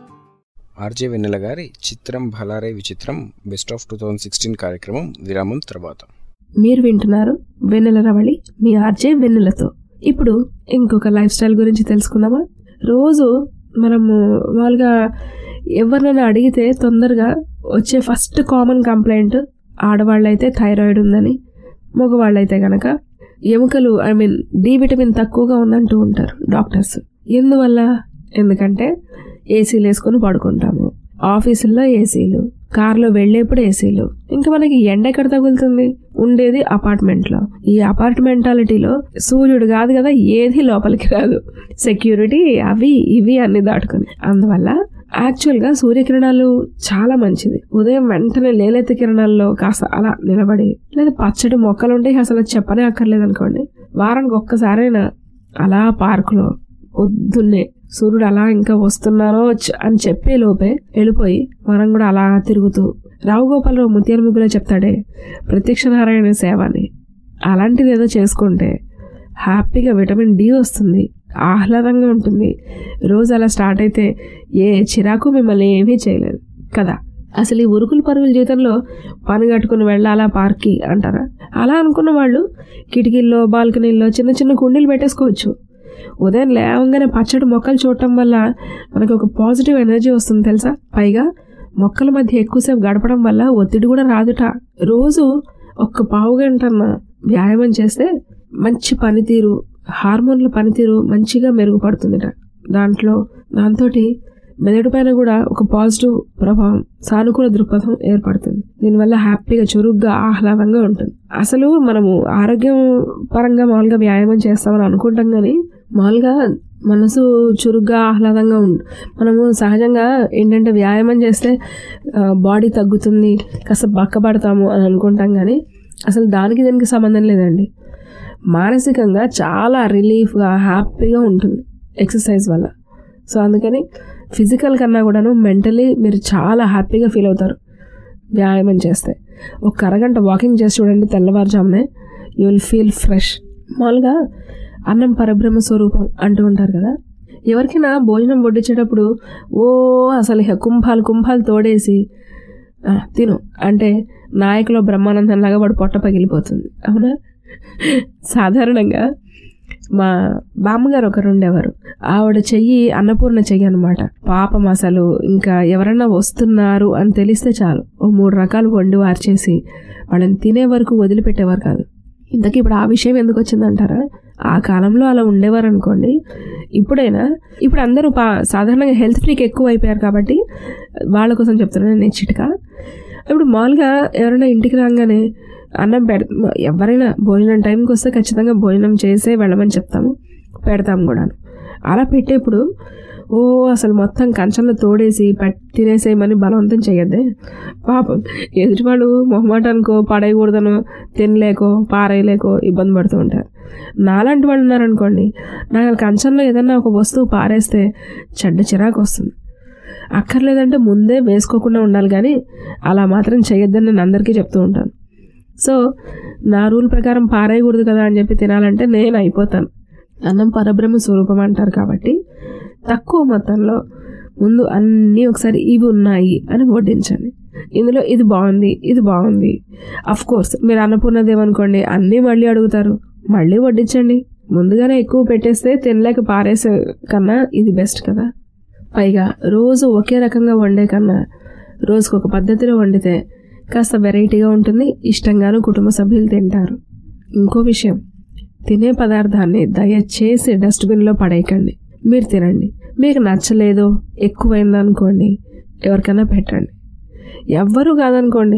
ఆర్జే వెన్నెల గారి Chitram Bhalare Vichitram best of two thousand sixteen కార్యక్రమం విరామం తర్వాత మీరు వింటున్నారు వెన్నెల రవళి మీ ఆర్జే వెన్నెలతో ఇప్పుడు ఇంకొక లైఫ్ స్టైల్ గురించి తెలుసుకుందామా రోజు మనము మామూలుగా ఎవరినైనా అడిగితే తొందరగా వచ్చే ఫస్ట్ కామన్ కంప్లైంట్ ఆడవాళ్ళైతే థైరాయిడ్ ఉందని మగవాళ్ళైతే గనక ఎముకలు ఐ మీన్ డి విటమిన్ తక్కువగా ఉందంటూ ఉంటారు డాక్టర్స్ ఎందువల్ల ఎందుకంటే ఏసీలు వేసుకొని పడుకుంటాము ఆఫీసుల్లో ఏసీలు కార్లో వెళ్ళేప్పుడు ఏసీలు ఇంకా మనకి ఎండ ఎక్కడ తగులుతుంది ఉండేది అపార్ట్మెంట్లో ఈ అపార్ట్మెంటాలిటీలో సూర్యుడు కాదు కదా ఏది లోపలికి రాదు సెక్యూరిటీ అవి ఇవి అన్ని దాటుకొని అందువల్ల యాక్చువల్గా సూర్యకిరణాలు చాలా మంచిది ఉదయం వెంటనే లేలేత కిరణాల్లో కాస్త అలా నిలబడి లేదా పచ్చడి మొక్కలు ఉంటే అసలు చెప్పనే అక్కర్లేదు అనుకోండి వారానికి ఒక్కసారైనా అలా పార్కులో పొద్దున్నే సూర్యుడు అలా ఇంకా వస్తున్నారో చ- అని చెప్పే లోపే వెళ్ళిపోయి మనం కూడా అలా తిరుగుతూ రావు గోపాలరావు ముత్యాల ముగ్గులో చెప్తాడే ప్రత్యక్ష నారాయణ సేవ అని అలాంటిది ఏదో చేసుకుంటే హ్యాపీగా విటమిన్ డి వస్తుంది ఆహ్లాదంగా ఉంటుంది రోజు అలా స్టార్ట్ అయితే ఏ చిరాకు మిమ్మల్ని ఏమీ చేయలేదు కదా అసలు ఈ ఉరుకులు పరుగుల జీవితంలో పని కట్టుకుని వెళ్ళాలా పార్క్కి అంటారా అలా అనుకున్న వాళ్ళు కిటికీల్లో బాల్కనీల్లో చిన్న చిన్న కుండీలు పెట్టేసుకోవచ్చు ఉదయం లేవంగానే పచ్చడి మొక్కలు చూడటం వల్ల మనకు ఒక పాజిటివ్ ఎనర్జీ వస్తుంది తెలుసా పైగా మొక్కల మధ్య ఎక్కువసేపు గడపడం వల్ల ఒత్తిడి కూడా రాదుట రోజు ఒక్క పావు గంటన్న వ్యాయామం చేస్తే మంచి పనితీరు హార్మోన్ల పనితీరు మంచిగా మెరుగుపడుతుందిట దాంట్లో దాంతో మెదడు పైన కూడా ఒక పాజిటివ్ ప్రభావం సానుకూల దృక్పథం ఏర్పడుతుంది దీనివల్ల హ్యాపీగా చురుగ్గా ఆహ్లాదంగా ఉంటుంది అసలు మనము ఆరోగ్యం పరంగా మామూలుగా వ్యాయామం చేస్తామని అనుకుంటాం కానీ మామూలుగా మనసు చురుగ్గా ఆహ్లాదంగా ఉండు మనము సహజంగా ఏంటంటే వ్యాయామం చేస్తే బాడీ తగ్గుతుంది కాస్త బక్కబడతాము అని అనుకుంటాం కానీ అసలు దానికి దీనికి సంబంధం లేదండి మానసికంగా చాలా రిలీఫ్గా హ్యాపీగా ఉంటుంది ఎక్సర్సైజ్ వల్ల సో అందుకని ఫిజికల్ కన్నా కూడాను మెంటలీ మీరు చాలా హ్యాపీగా ఫీల్ అవుతారు వ్యాయామం చేస్తే ఒక అరగంట వాకింగ్ చేసి చూడండి తెల్లవారుజామునే యూ విల్ ఫీల్ ఫ్రెష్ మామూలుగా అన్నం పరబ్రహ్మ స్వరూపం అంటూ ఉంటారు కదా ఎవరికైనా భోజనం వడ్డించేటప్పుడు ఓ అసలు ఇక కుంభాలు కుంభాలు తోడేసి "ఆ, తిను అంటే నాయకులో బ్రహ్మానందంలాగా వాడు పొట్ట పగిలిపోతుంది అవునా సాధారణంగా మా బామ్మగారు ఒకరు ఉండేవారు ఆవిడ చెయ్యి అన్నపూర్ణ చెయ్యి అనమాట పాపం అసలు ఇంకా ఎవరన్నా వస్తున్నారు అని తెలిస్తే చాలు ఓ మూడు రకాలు వండి వార్చేసి వాళ్ళని తినే వరకు వదిలిపెట్టేవారు కాదు ఇంతకీ ఇప్పుడు ఆ విషయం ఎందుకు వచ్చిందంటారా ఆ కాలంలో అలా ఉండేవారు అనుకోండి ఇప్పుడైనా ఇప్పుడు అందరూ పా సాధారణంగా హెల్త్ ఫ్రీక్ ఎక్కువ అయిపోయారు కాబట్టి వాళ్ళ కోసం చెప్తున్నాను నేను చిట్కా ఇప్పుడు మామూలుగా ఎవరైనా ఇంటికి రాగానే అన్నం పెడ ఎవరైనా భోజనం టైంకి వస్తే ఖచ్చితంగా భోజనం చేసే వెళ్ళమని చెప్తాము పెడతాము కూడాను అలా పెట్టేప్పుడు ఓ అసలు మొత్తం కంచంలో తోడేసి పెట్ తినేసేయమని బలవంతం చేయొద్దే పాపం ఎదుటివాడు మొహమాటానికో పడేయకూడదనో తినలేకో పారేయలేకో ఇబ్బంది పడుతూ ఉంటారు నాలాంటి వాళ్ళు ఉన్నారనుకోండి నాకు కంచంలో ఏదన్నా ఒక వస్తువు పారేస్తే చెడ్డ చిరాకు వస్తుంది అక్కర్లేదంటే ముందే వేసుకోకుండా ఉండాలి కానీ అలా మాత్రం చేయొద్దని నేను అందరికీ చెప్తూ ఉంటాను సో నా రూల్ ప్రకారం పారేయకూడదు కదా అని చెప్పి తినాలంటే నేను అయిపోతాను అన్నం పరబ్రహ్మ స్వరూపం అంటారు కాబట్టి తక్కువ మొత్తంలో ముందు అన్నీ ఒకసారి ఇవి ఉన్నాయి అని వడ్డించండి ఇందులో ఇది బాగుంది ఇది బాగుంది అఫ్ కోర్స్ మీరు అన్నపూర్ణదేమనుకోండి అన్నీ మళ్ళీ అడుగుతారు మళ్ళీ వడ్డించండి ముందుగానే ఎక్కువ పెట్టేస్తే తినలేక పారేసే కన్నా ఇది బెస్ట్ కదా పైగా రోజు ఒకే రకంగా వండే కన్నా రోజుకు ఒక పద్ధతిలో వండితే కాస్త వెరైటీగా ఉంటుంది ఇష్టంగాను కుటుంబ సభ్యులు తింటారు ఇంకో విషయం తినే పదార్థాన్ని దయచేసి డస్ట్బిన్లో పడేయకండి మీరు తినండి మీకు నచ్చలేదో ఎక్కువైందనుకోండి ఎవరికైనా పెట్టండి ఎవ్వరూ కాదనుకోండి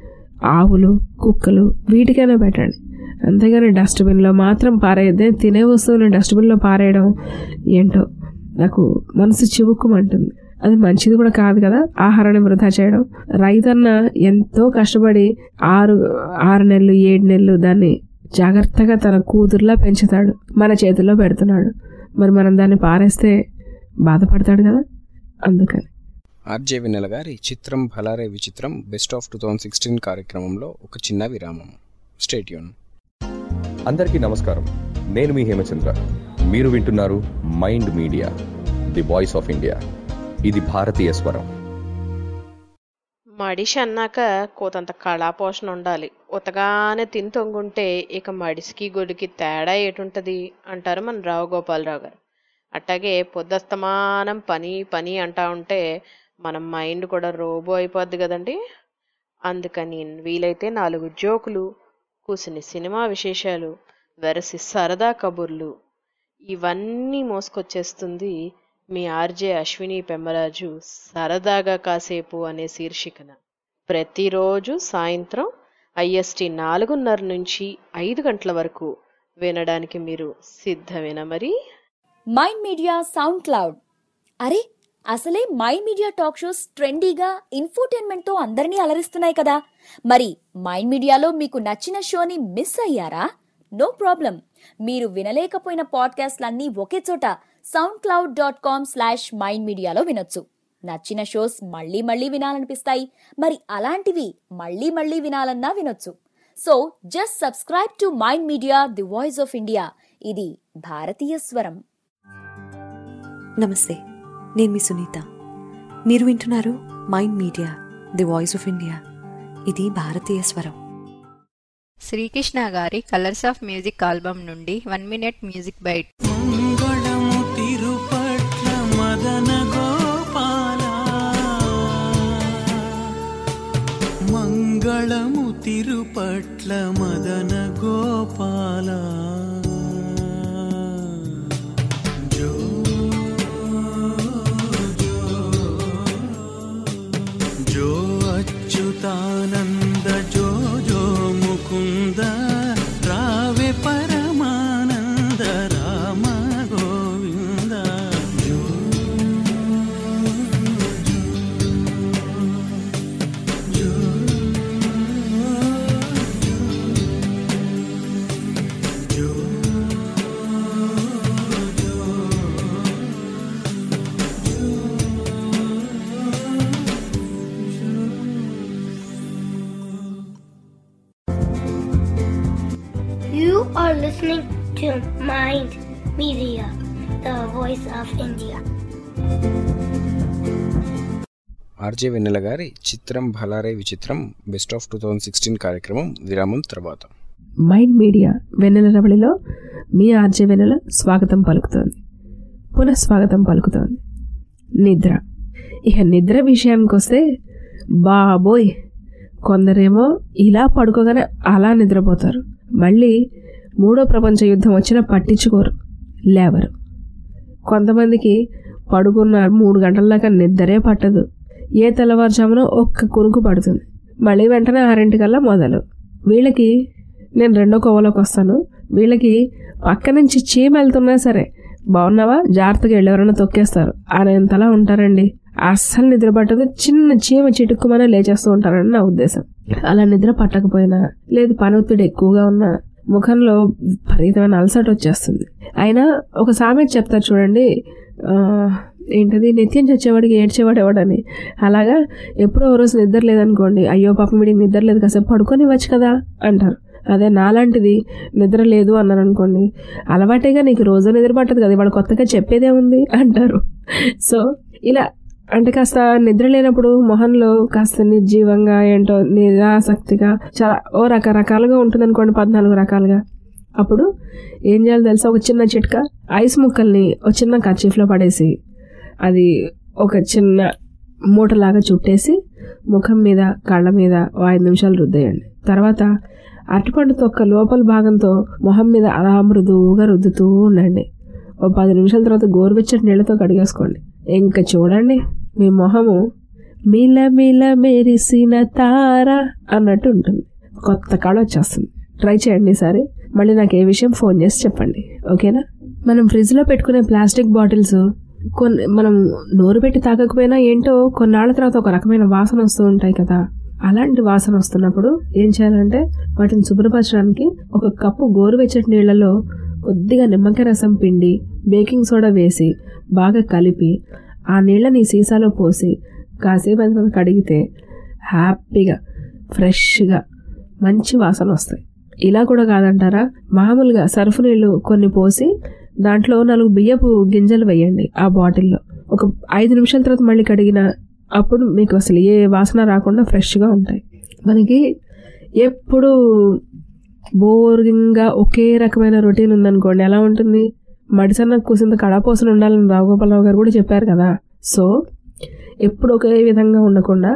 ఆవులు కుక్కలు వీటికైనా పెట్టండి అంతేగాని డస్ట్బిన్లో మాత్రం పారేయద్దే తినే వస్తువుని డస్ట్బిన్లో పారేయడం ఏంటో నాకు మనసు చివుక్కుమంటుంది అది మంచిది కూడా కాదు కదా ఆహారాన్ని వృధా చేయడం రైతన్న ఎంతో కష్టపడి ఆరు ఆరు నెలలు ఏడు నెలలు దాన్ని జాగ్రత్తగా తన కూతురులా పెంచుతాడు మన చేతుల్లో పెడుతున్నాడు మరి మనం దాన్ని పారేస్తే బాధపడతాడు కదా అందుకని ఆర్జే వెన్నెల గారి Chitram Bhalare Vichitram best of two thousand sixteen కార్యక్రమంలో ఒక చిన్న విరామం స్టేట్యూన్ అందరికీ నమస్కారం నేను మీ హేమచంద్ర మీరు వింటున్నారు mind media the voice of India ఇది భారతీయ స్వరం మడిషి అన్నాక కోతంత కళాపోషణ ఉండాలి ఉతగానే తిని తొంగుంటే ఇక మడిసికి గొడికి తేడా ఏటుంటది అంటారు మన రావు గోపాలరావు గారు అట్టాగే పొద్దస్తమానం పని పని అంటా ఉంటే మన మైండ్ కూడా రోబో అయిపోద్ది కదండి అందుకని వీలైతే నాలుగు జోకులు కూసిని సినిమా విశేషాలు వెరసి సరదా కబుర్లు ఇవన్నీ మోసుకొచ్చేస్తుంది మీ ఆర్జే అశ్విని పెమ్మరాజు సరదాగా కాసేపు అనే శీర్షికన ప్రతిరోజు సాయంత్రం ఐఎస్టి నాలుగున్నర నుంచి ఐదు గంటల వరకు వినడానికి మీరు సిద్ధమేనా మరి మైండ్ మీడియా సౌండ్ క్లౌడ్ అరే అసలే మైండ్ మీడియా టాక్ షోస్ ట్రెండీగా ఇన్ఫోటైన్మెంట్తో అందరినీ అలరిస్తున్నాయి కదా మరి మైండ్ మీడియాలో మీకు నచ్చిన షోని మిస్ అయ్యారా నో ప్రాబ్లం మీరు వినలేకపోయిన పాడ్కాస్ట్లన్నీ ఒకే చోట SoundCloud dot com slash mind మీడియాలో వినొచ్చు నచ్చిన షోస్ మళ్ళీ మళ్ళీ వినాలనిపిస్తాయి మరి అలాంటివి మళ్ళీ మళ్ళీ వినాలన్నా వినొచ్చు so just subscribe to mind media the voice of India ఇది భారతీయ స్వరం నమస్తే నేను మీ సునీత మీరు వింటున్నారు mind media the voice of India ఇది భారతీయ స్వరం శ్రీకృష్ణ గారి కలర్స్ ఆఫ్ మ్యూజిక్ ఆల్బమ్ నుండి వన్ మినిట్ మ్యూజిక్ బైట్ మంగళము తిరుపట్ల మదన గోపాల మంగళము తిరుపట్ల మదన గోపాల జో జో అచ్యుతానంద జో జో ముకుంద రావే పరమానంద రామ గోవింద జో జో జో You are listening to Mind Media, the voice of India. RJ Vennela గారి Chitram Bhalare Vichitram best of two thousand sixteen కార్యక్రమం విరామం తర్వాత మైండ్ మీడియా వెన్నెల రవళిలో మీ ఆర్జే వెన్నెల స్వాగతం పలుకుతోంది పునఃస్వాగతం పలుకుతోంది నిద్ర ఇక నిద్ర విషయానికి వస్తే బాబోయ్ కొందరేమో ఇలా పడుకోగానే అలా నిద్రపోతారు మళ్ళీ మూడో ప్రపంచ యుద్ధం వచ్చినా పట్టించుకోరు లేవరు కొంతమందికి పడుకున్న మూడు గంటల దాకా నిద్రే పట్టదు ఏ తెల్లవారుజామున ఒక్క కునుకు పడుతుంది మళ్ళీ వెంటనే ఆరింటికల్లా మొదలు వీళ్ళకి నేను రెండో కోవలోకి వస్తాను వీళ్ళకి పక్క నుంచి చీమ వెళ్తున్నా సరే బాగున్నావా జాగ్రత్తగా వెళ్ళి ఎవరైనా తొక్కేస్తారు అనేంతలా ఉంటారండి అస్సలు నిద్ర పట్టదు చిన్న చీమ చిటుక్కుమనే లేచేస్తూ ఉంటారని నా ఉద్దేశం అలా నిద్ర పట్టకపోయినా లేదు పని ఒత్తిడి ఎక్కువగా ఉన్నా ముఖంలో విపరీతమైన అలసట వచ్చేస్తుంది అయినా ఒక సామెత చెప్తారు చూడండి ఆ, ఏంటది నిత్యం చచ్చేవాడికి ఏడ్చేవాడు ఎవడని అలాగా ఎప్పుడో ఓ రోజు నిద్ర లేదనుకోండి అయ్యో పాపం వీడికి నిద్ర లేదు కాసేపు పడుకోనివ్వచ్చు కదా అంటారు అదే నాలాంటిది నిద్ర లేదు అన్నారు అనుకోండి అలవాటేగా నీకు రోజు నిద్ర పట్టదు కదా వాడు కొత్తగా చెప్పేదే ఉంది అంటారు సో ఇలా అంటే కాస్త నిద్ర లేనప్పుడు మొహంలో కాస్త నిర్జీవంగా ఏంటో నిరాసక్తిగా చాలా ఓ రకరకాలుగా ఉంటుంది అనుకోండి పద్నాలుగు రకాలుగా అప్పుడు ఏం చేయాలో తెలుసా ఒక చిన్న చిట్కా ఐస్ ముక్కల్ని ఒక చిన్న కర్చీఫ్లో పడేసి అది ఒక చిన్న మూటలాగా చుట్టేసి ముఖం మీద కళ్ళ మీద ఓ ఐదు నిమిషాలు రుద్దేయండి తర్వాత అరటిపండు తొక్క లోపల భాగంతో మొహం మీద అలా మృదువుగా రుద్దుతూ ఉండండి ఓ పది నిమిషాల తర్వాత గోరువెచ్చటి నీళ్ళతో కడిగేసుకోండి ఇంకా చూడండి మీ మొహము మిల మిల మెరిసిన తార అన్నట్టు ఉంటుంది కొత్త కాడ వచ్చేస్తుంది ట్రై చేయండి ఈసారి మళ్ళీ నాకు ఏ విషయం ఫోన్ చేసి చెప్పండి ఓకేనా మనం ఫ్రిడ్జ్లో పెట్టుకునే ప్లాస్టిక్ బాటిల్స్ కొన్ని మనం నోరు పెట్టి తాగకపోయినా ఏంటో కొన్నాళ్ళ తర్వాత ఒక రకమైన వాసన వస్తూ ఉంటాయి కదా అలాంటి వాసన వస్తున్నప్పుడు ఏం చేయాలంటే వాటిని శుభ్రపరచడానికి ఒక కప్పు గోరువెచ్చటి నీళ్ళలో కొద్దిగా నిమ్మకాయ రసం పిండి బేకింగ్ సోడా వేసి బాగా కలిపి ఆ నీళ్ళని సీసాలో పోసి కాసేపు అయిన తర్వాత కడిగితే హ్యాపీగా ఫ్రెష్గా మంచి వాసన వస్తాయి ఇలా కూడా కాదంటారా మామూలుగా సర్ఫ్ నీళ్ళు కొన్ని పోసి దాంట్లో నాలుగు బియ్యపు గింజలు వేయండి ఆ బాటిల్లో ఒక ఐదు నిమిషాల తర్వాత మళ్ళీ కడిగిన అప్పుడు మీకు అసలు ఏ వాసన రాకుండా ఫ్రెష్గా ఉంటాయి మనకి ఎప్పుడు బోరింగ్గా ఒకే రకమైన రొటీన్ ఉందనుకోండి ఎలా ఉంటుంది మడిసన్న కూసింత కడాపోసలు ఉండాలని రావుగోపాలరావు గారు కూడా చెప్పారు కదా సో ఎప్పుడు ఒకే విధంగా ఉండకుండా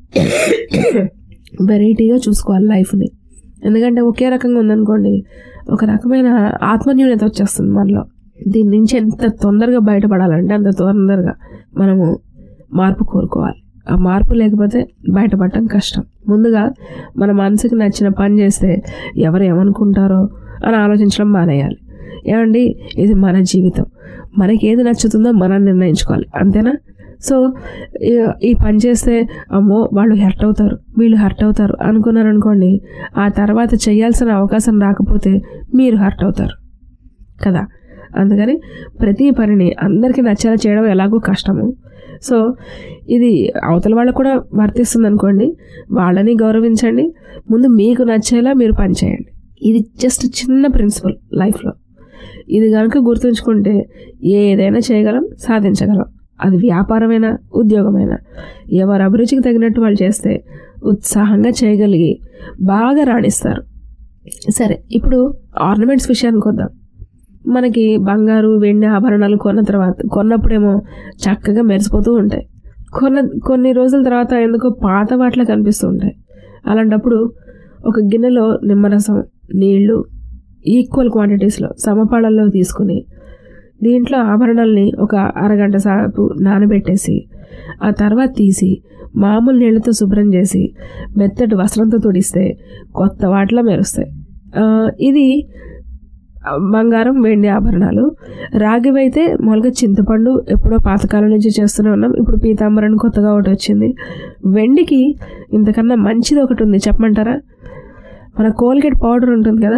వెరైటీగా చూసుకోవాలి లైఫ్ని ఎందుకంటే ఒకే రకంగా ఉందనుకోండి ఒక రకమైన ఆత్మన్యూనత వచ్చేస్తుంది మనలో దీని నుంచి ఎంత తొందరగా బయటపడాలంటే అంత తొందరగా మనము మార్పు కోరుకోవాలి ఆ మార్పు లేకపోతే బయటపడటం కష్టం ముందుగా మన మనసుకి నచ్చిన పని చేస్తే ఎవరు ఏమనుకుంటారో అని ఆలోచించడం మానేయాలి ఏమండి ఇది మన జీవితం మనకి ఏది నచ్చుతుందో మనం నిర్ణయించుకోవాలి అంతేనా సో ఈ- ఈ పని చేస్తే అమ్మో వాళ్ళు హర్ట్ అవుతారు వీళ్ళు హర్ట్ అవుతారు అనుకున్నారు అనుకోండి ఆ తర్వాత చేయాల్సిన అవకాశం రాకపోతే మీరు హర్ట్ అవుతారు కదా అందుకని ప్రతి పనిని అందరికీ నచ్చేలా చేయడం ఎలాగో కష్టము సో ఇది అవతల వాళ్ళకు కూడా వర్తిస్తుంది అనుకోండి వాళ్ళని గౌరవించండి ముందు మీకు నచ్చేలా మీరు పని చేయండి ఇది జస్ట్ చిన్న ప్రిన్సిపల్ లైఫ్లో ఇది కనుక గుర్తుంచుకుంటే ఏదైనా చేయగలం సాధించగలం అది వ్యాపారమైనా ఉద్యోగమైనా ఎవరి అభిరుచికి తగినట్టు వాళ్ళు చేస్తే ఉత్సాహంగా చేయగలిగి బాగా రాణిస్తారు సరే ఇప్పుడు ఆర్నమెంట్స్ విషయానికి వద్దాం మనకి బంగారు వెండి ఆభరణాలు కొన్న తర్వాత కొన్నప్పుడేమో చక్కగా మెరిసిపోతూ ఉంటాయి కొన్న కొన్ని రోజుల తర్వాత ఎందుకో పాత వాటిలో కనిపిస్తూ ఉంటాయి అలాంటప్పుడు ఒక గిన్నెలో నిమ్మరసం నీళ్లు ఈక్వల్ క్వాంటిటీస్లో సమపాళల్లో తీసుకుని దీంట్లో ఆభరణాలని ఒక అరగంట సేపు నానబెట్టేసి ఆ తర్వాత తీసి మామూలు నీళ్ళతో శుభ్రం చేసి మెత్తటి వస్త్రంతో తుడిస్తే కొత్త వాటిలో మెరుస్తాయి ఆ, ఇది బంగారం వెండి ఆభరణాలు రాగివైతే మొలక చింతపండు ఎప్పుడో పాతకాలం నుంచి చేస్తూనే ఉన్నాం ఇప్పుడు పీతాంబరం కొత్తగా ఒకటి వచ్చింది వెండికి ఇంతకన్నా మంచిది ఒకటి ఉంది చెప్పమంటారా మన కోల్గేట్ పౌడర్ ఉంటుంది కదా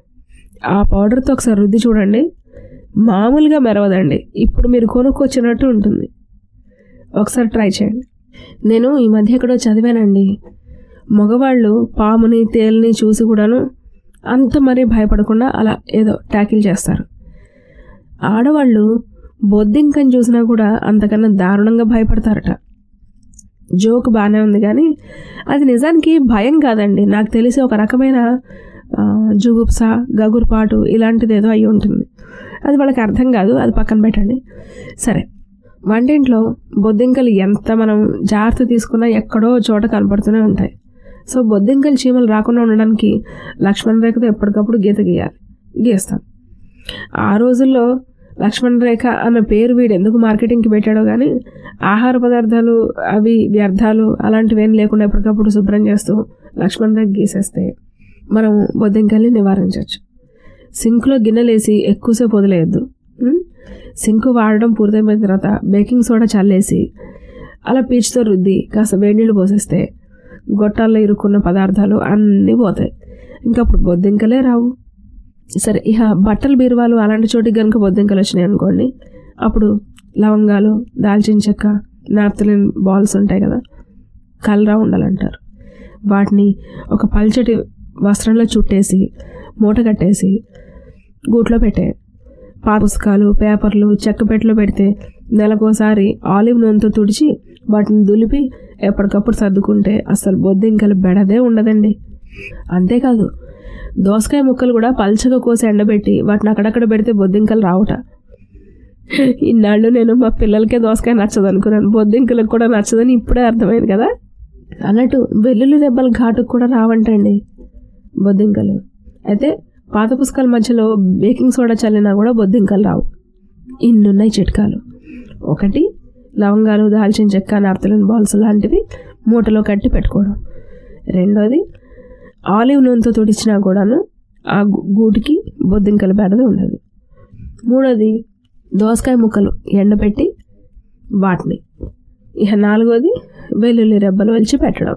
ఆ పౌడర్తో ఒకసారి రుద్ది చూడండి మామూలుగా మెరవదండి ఇప్పుడు మీరు కొనుక్కొచ్చినట్టు ఉంటుంది ఒకసారి ట్రై చేయండి నేను ఈ మధ్య ఎక్కడో చదివానండి మగవాళ్ళు పాముని తేలిని చూసి కూడాను అంత మరీ భయపడకుండా అలా ఏదో ట్యాకిల్ చేస్తారు ఆడవాళ్ళు బొద్దింకని చూసినా కూడా అంతకన్నా దారుణంగా భయపడతారట జోక్ బాగానే ఉంది కానీ అది నిజానికి భయం కాదండి నాకు తెలిసి ఒక రకమైన ఆ, జుగుప్స గగురుపాటు ఇలాంటిది ఏదో అయి ఉంటుంది అది వాళ్ళకి అర్థం కాదు అది పక్కన పెట్టండి సరే వంటింట్లో బొద్దింకలు ఎంత మనం జాగ్రత్త తీసుకున్నా ఎక్కడో చోట కనపడుతూనే ఉంటాయి సో బొద్దింకలు చీమలు రాకుండా ఉండడానికి లక్ష్మణ రేఖతో ఎప్పటికప్పుడు గీత గీయాలి గీస్తాం ఆ రోజుల్లో లక్ష్మణ రేఖ అన్న పేరు వీడు ఎందుకు మార్కెటింగ్కి పెట్టాడో కానీ ఆహార పదార్థాలు అవి వ్యర్థాలు అలాంటివి ఏం లేకుండా ఎప్పటికప్పుడు శుభ్రం చేస్తూ లక్ష్మణ రేఖ గీసేస్తే మనం బొద్దింకల్ని నివారించవచ్చు సింక్లో గిన్నెలేసి ఎక్కువసేపు వదిలేయద్దు ఉం? సింక్ వాడడం పూర్తయిపోయిన తర్వాత బేకింగ్ సోడా చల్లేసి అలా పీచుతో రుద్ది కాస్త వేడి నీళ్ళు పోసేస్తే గొట్టాల్లో ఇరుక్కున్న పదార్థాలు అన్నీ పోతాయి ఇంకా అప్పుడు బొద్దింకలే రావు సరే ఇక బట్టలు బీరువాలు అలాంటి చోటికి కనుక బొద్దింకలు వచ్చినాయి అనుకోండి అప్పుడు లవంగాలు దాల్చిన చెక్క నాప్తలిన్ బాల్స్ ఉంటాయి కదా కలరా ఉండాలంటారు వాటిని ఒక పల్చటి వస్త్రంలో చుట్టేసి మూట కట్టేసి గూట్లో పెట్టే పాత పుస్తకాలు పేపర్లు చెక్క పెట్టెలో పెడితే నెలకోసారి ఆలివ్ నూనెతో తుడిచి వాటిని దులిపి ఎప్పటికప్పుడు సర్దుకుంటే అసలు బొద్దింకలు బెడదే ఉండదండి అంతేకాదు దోసకాయ ముక్కలు కూడా పల్చగా కోసి ఎండబెట్టి వాటిని అక్కడక్కడ పెడితే బొద్దింకలు రావుట ఇన్నాళ్ళు నేను మా పిల్లలకే దోసకాయ నచ్చదు అనుకున్నాను బొద్దింకలకు కూడా నచ్చదని ఇప్పుడే అర్థమైంది కదా అన్నట్టు వెల్లుల్లి రెబ్బల ఘాటుకు కూడా రావంటండి బొద్దింకలు అయితే పాత పుస్తకాల మధ్యలో బేకింగ్ సోడా చల్లినా కూడా బొద్దింకలు రావు ఇన్నున్నాయి చిట్కాలు ఒకటి లవంగాలు దాల్చిన చెక్క నాప్తలిన్ బాల్స్ లాంటివి మూటలో కట్టి పెట్టుకోవడం రెండోది ఆలివ్ నూనెతో తుడిచినా కూడాను ఆ గు- గూటికి బొద్దింకల బెడద ఉండదు మూడోది దోసకాయ ముక్కలు ఎండబెట్టి వాటిని ఇక నాలుగోది వెల్లుల్లి రెబ్బలు ఒలిచి పెట్టడం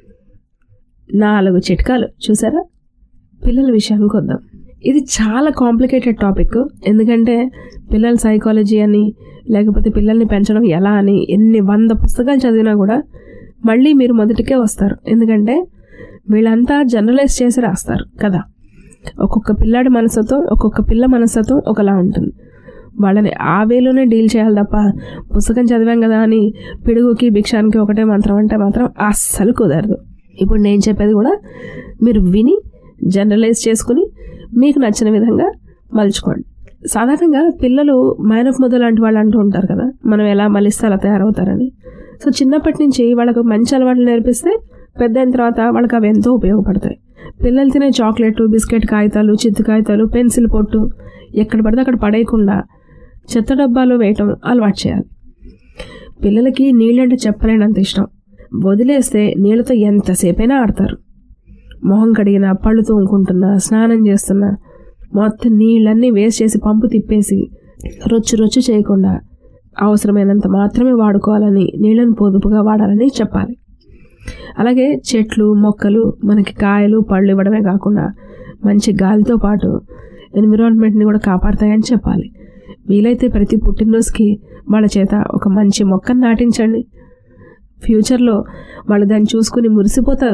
నాలుగు చిట్కాలు చూసారా పిల్లల విషయానికి వద్దాం ఇది చాలా కాంప్లికేటెడ్ టాపిక్ ఎందుకంటే పిల్లల సైకాలజీ అని లేకపోతే పిల్లల్ని పెంచడం ఎలా అని ఎన్ని వంద పుస్తకాలు చదివినా కూడా మళ్ళీ మీరు మొదటికే వస్తారు ఎందుకంటే వీళ్ళంతా జనరలైజ్ చేసి రాస్తారు కదా ఒక్కొక్క పిల్లాడి మనసుతో ఒక్కొక్క పిల్ల మనసుతో ఒకలా ఉంటుంది వాళ్ళని ఆ వేలోనే డీల్ చేయాలి తప్ప పుస్తకం చదివాం కదా అని పిడుగుకి భిక్షానికి ఒకటే మంత్రం అంటే మాత్రం అస్సలు కుదరదు ఇప్పుడు నేను చెప్పేది కూడా మీరు విని జనరలైజ్ చేసుకుని మీకు నచ్చిన విధంగా మలుచుకోండి సాధారణంగా పిల్లలు మైనపు ముద్ద లాంటి వాళ్ళు అంటూ ఉంటారు కదా మనం ఎలా మలిస్తే అలా తయారవుతారని సో చిన్నప్పటి నుంచి వాళ్ళకు మంచి అలవాట్లు నేర్పిస్తే పెద్ద అయిన తర్వాత వాళ్ళకి అవి ఎంతో ఉపయోగపడతాయి పిల్లలు తినే చాక్లెట్ బిస్కెట్ కాగితాలు చిత్తు కాగితాలు పెన్సిల్ పొట్టు ఎక్కడ పడితే అక్కడ పడేయకుండా చెత్త డబ్బాలో వేయటం అలవాటు చేయాలి పిల్లలకి నీళ్ళంటే చెప్పలేనంత ఇష్టం వదిలేస్తే నీళ్ళతో ఎంతసేపైనా ఆడతారు మొహం కడిగినా పళ్ళు తోముకుంటున్నా స్నానం చేస్తున్నా మొత్తం నీళ్ళన్నీ వేస్ట్ చేసి పంపు తిప్పేసి రొచ్చు రొచ్చు చేయకుండా అవసరమైనంత మాత్రమే వాడుకోవాలని నీళ్ళను పొదుపుగా వాడాలని చెప్పాలి అలాగే చెట్లు మొక్కలు మనకి కాయలు పళ్ళు ఇవ్వడమే కాకుండా మంచి గాలితో పాటు ఎన్విరాన్మెంట్ని కూడా కాపాడతాయని చెప్పాలి వీలైతే ప్రతి పుట్టినరోజుకి వాళ్ళ చేత ఒక మంచి మొక్కను నాటించండి ఫ్యూచర్లో వాళ్ళు దాన్ని చూసుకుని మురిసిపోతారు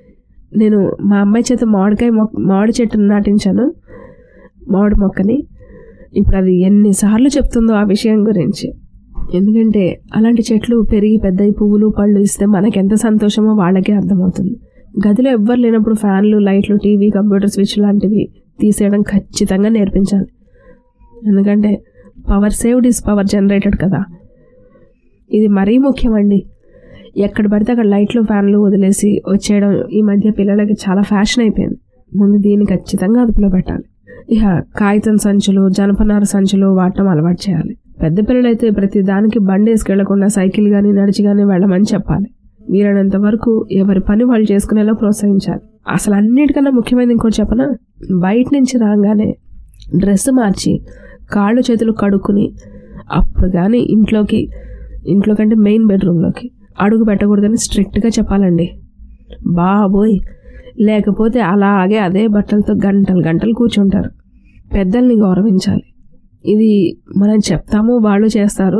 నేను మా అమ్మాయి చేత మామిడికాయ మొక్క మామిడి చెట్టును నాటించాను మామిడి మొక్కని ఇప్పుడు అది ఎన్నిసార్లు చెప్తుందో ఆ విషయం గురించి ఎందుకంటే అలాంటి చెట్లు పెరిగి పెద్దయి పువ్వులు పళ్ళు ఇస్తే మనకి ఎంత సంతోషమో వాళ్ళకే అర్థమవుతుంది గదిలో ఎవ్వరు లేనప్పుడు ఫ్యాన్లు లైట్లు టీవీ కంప్యూటర్ స్విచ్ లాంటివి తీసేయడం ఖచ్చితంగా నేర్పించాలి ఎందుకంటే power saved is power generated కదా ఇది మరీ ముఖ్యమండి ఎక్కడ పడితే అక్కడ లైట్లు ఫ్యాన్లు వదిలేసి వచ్చేయడం ఈ మధ్య పిల్లలకి చాలా ఫ్యాషన్ అయిపోయింది ముందు దీన్ని ఖచ్చితంగా అదుపులో పెట్టాలి ఇక కాగితం సంచులు జనపనార సంచులు వాడటం అలవాటు చేయాలి పెద్ద పిల్లలైతే ప్రతి దానికి బండి వేసుకెళ్లకుండా సైకిల్ కానీ నడిచి కానీ వెళ్ళమని చెప్పాలి వీలైనంత వరకు ఎవరి పని వాళ్ళు చేసుకునేలా ప్రోత్సహించాలి అసలు అన్నిటికన్నా ముఖ్యమైనది ఇంకోటి చెప్పనా బయట నుంచి రాగానే డ్రెస్ మార్చి కాళ్ళు చేతులు కడుక్కుని అప్పుడు కానీ ఇంట్లోకి ఇంట్లో కంటే మెయిన్ బెడ్రూమ్లోకి అడుగు పెట్టకూడదని స్ట్రిక్ట్గా చెప్పాలండి బాబోయ్ లేకపోతే అలాగే అదే బట్టలతో గంటలు గంటలు కూర్చుంటారు పెద్దల్ని గౌరవించాలి ఇది మనం చెప్తాము వాళ్ళు చేస్తారు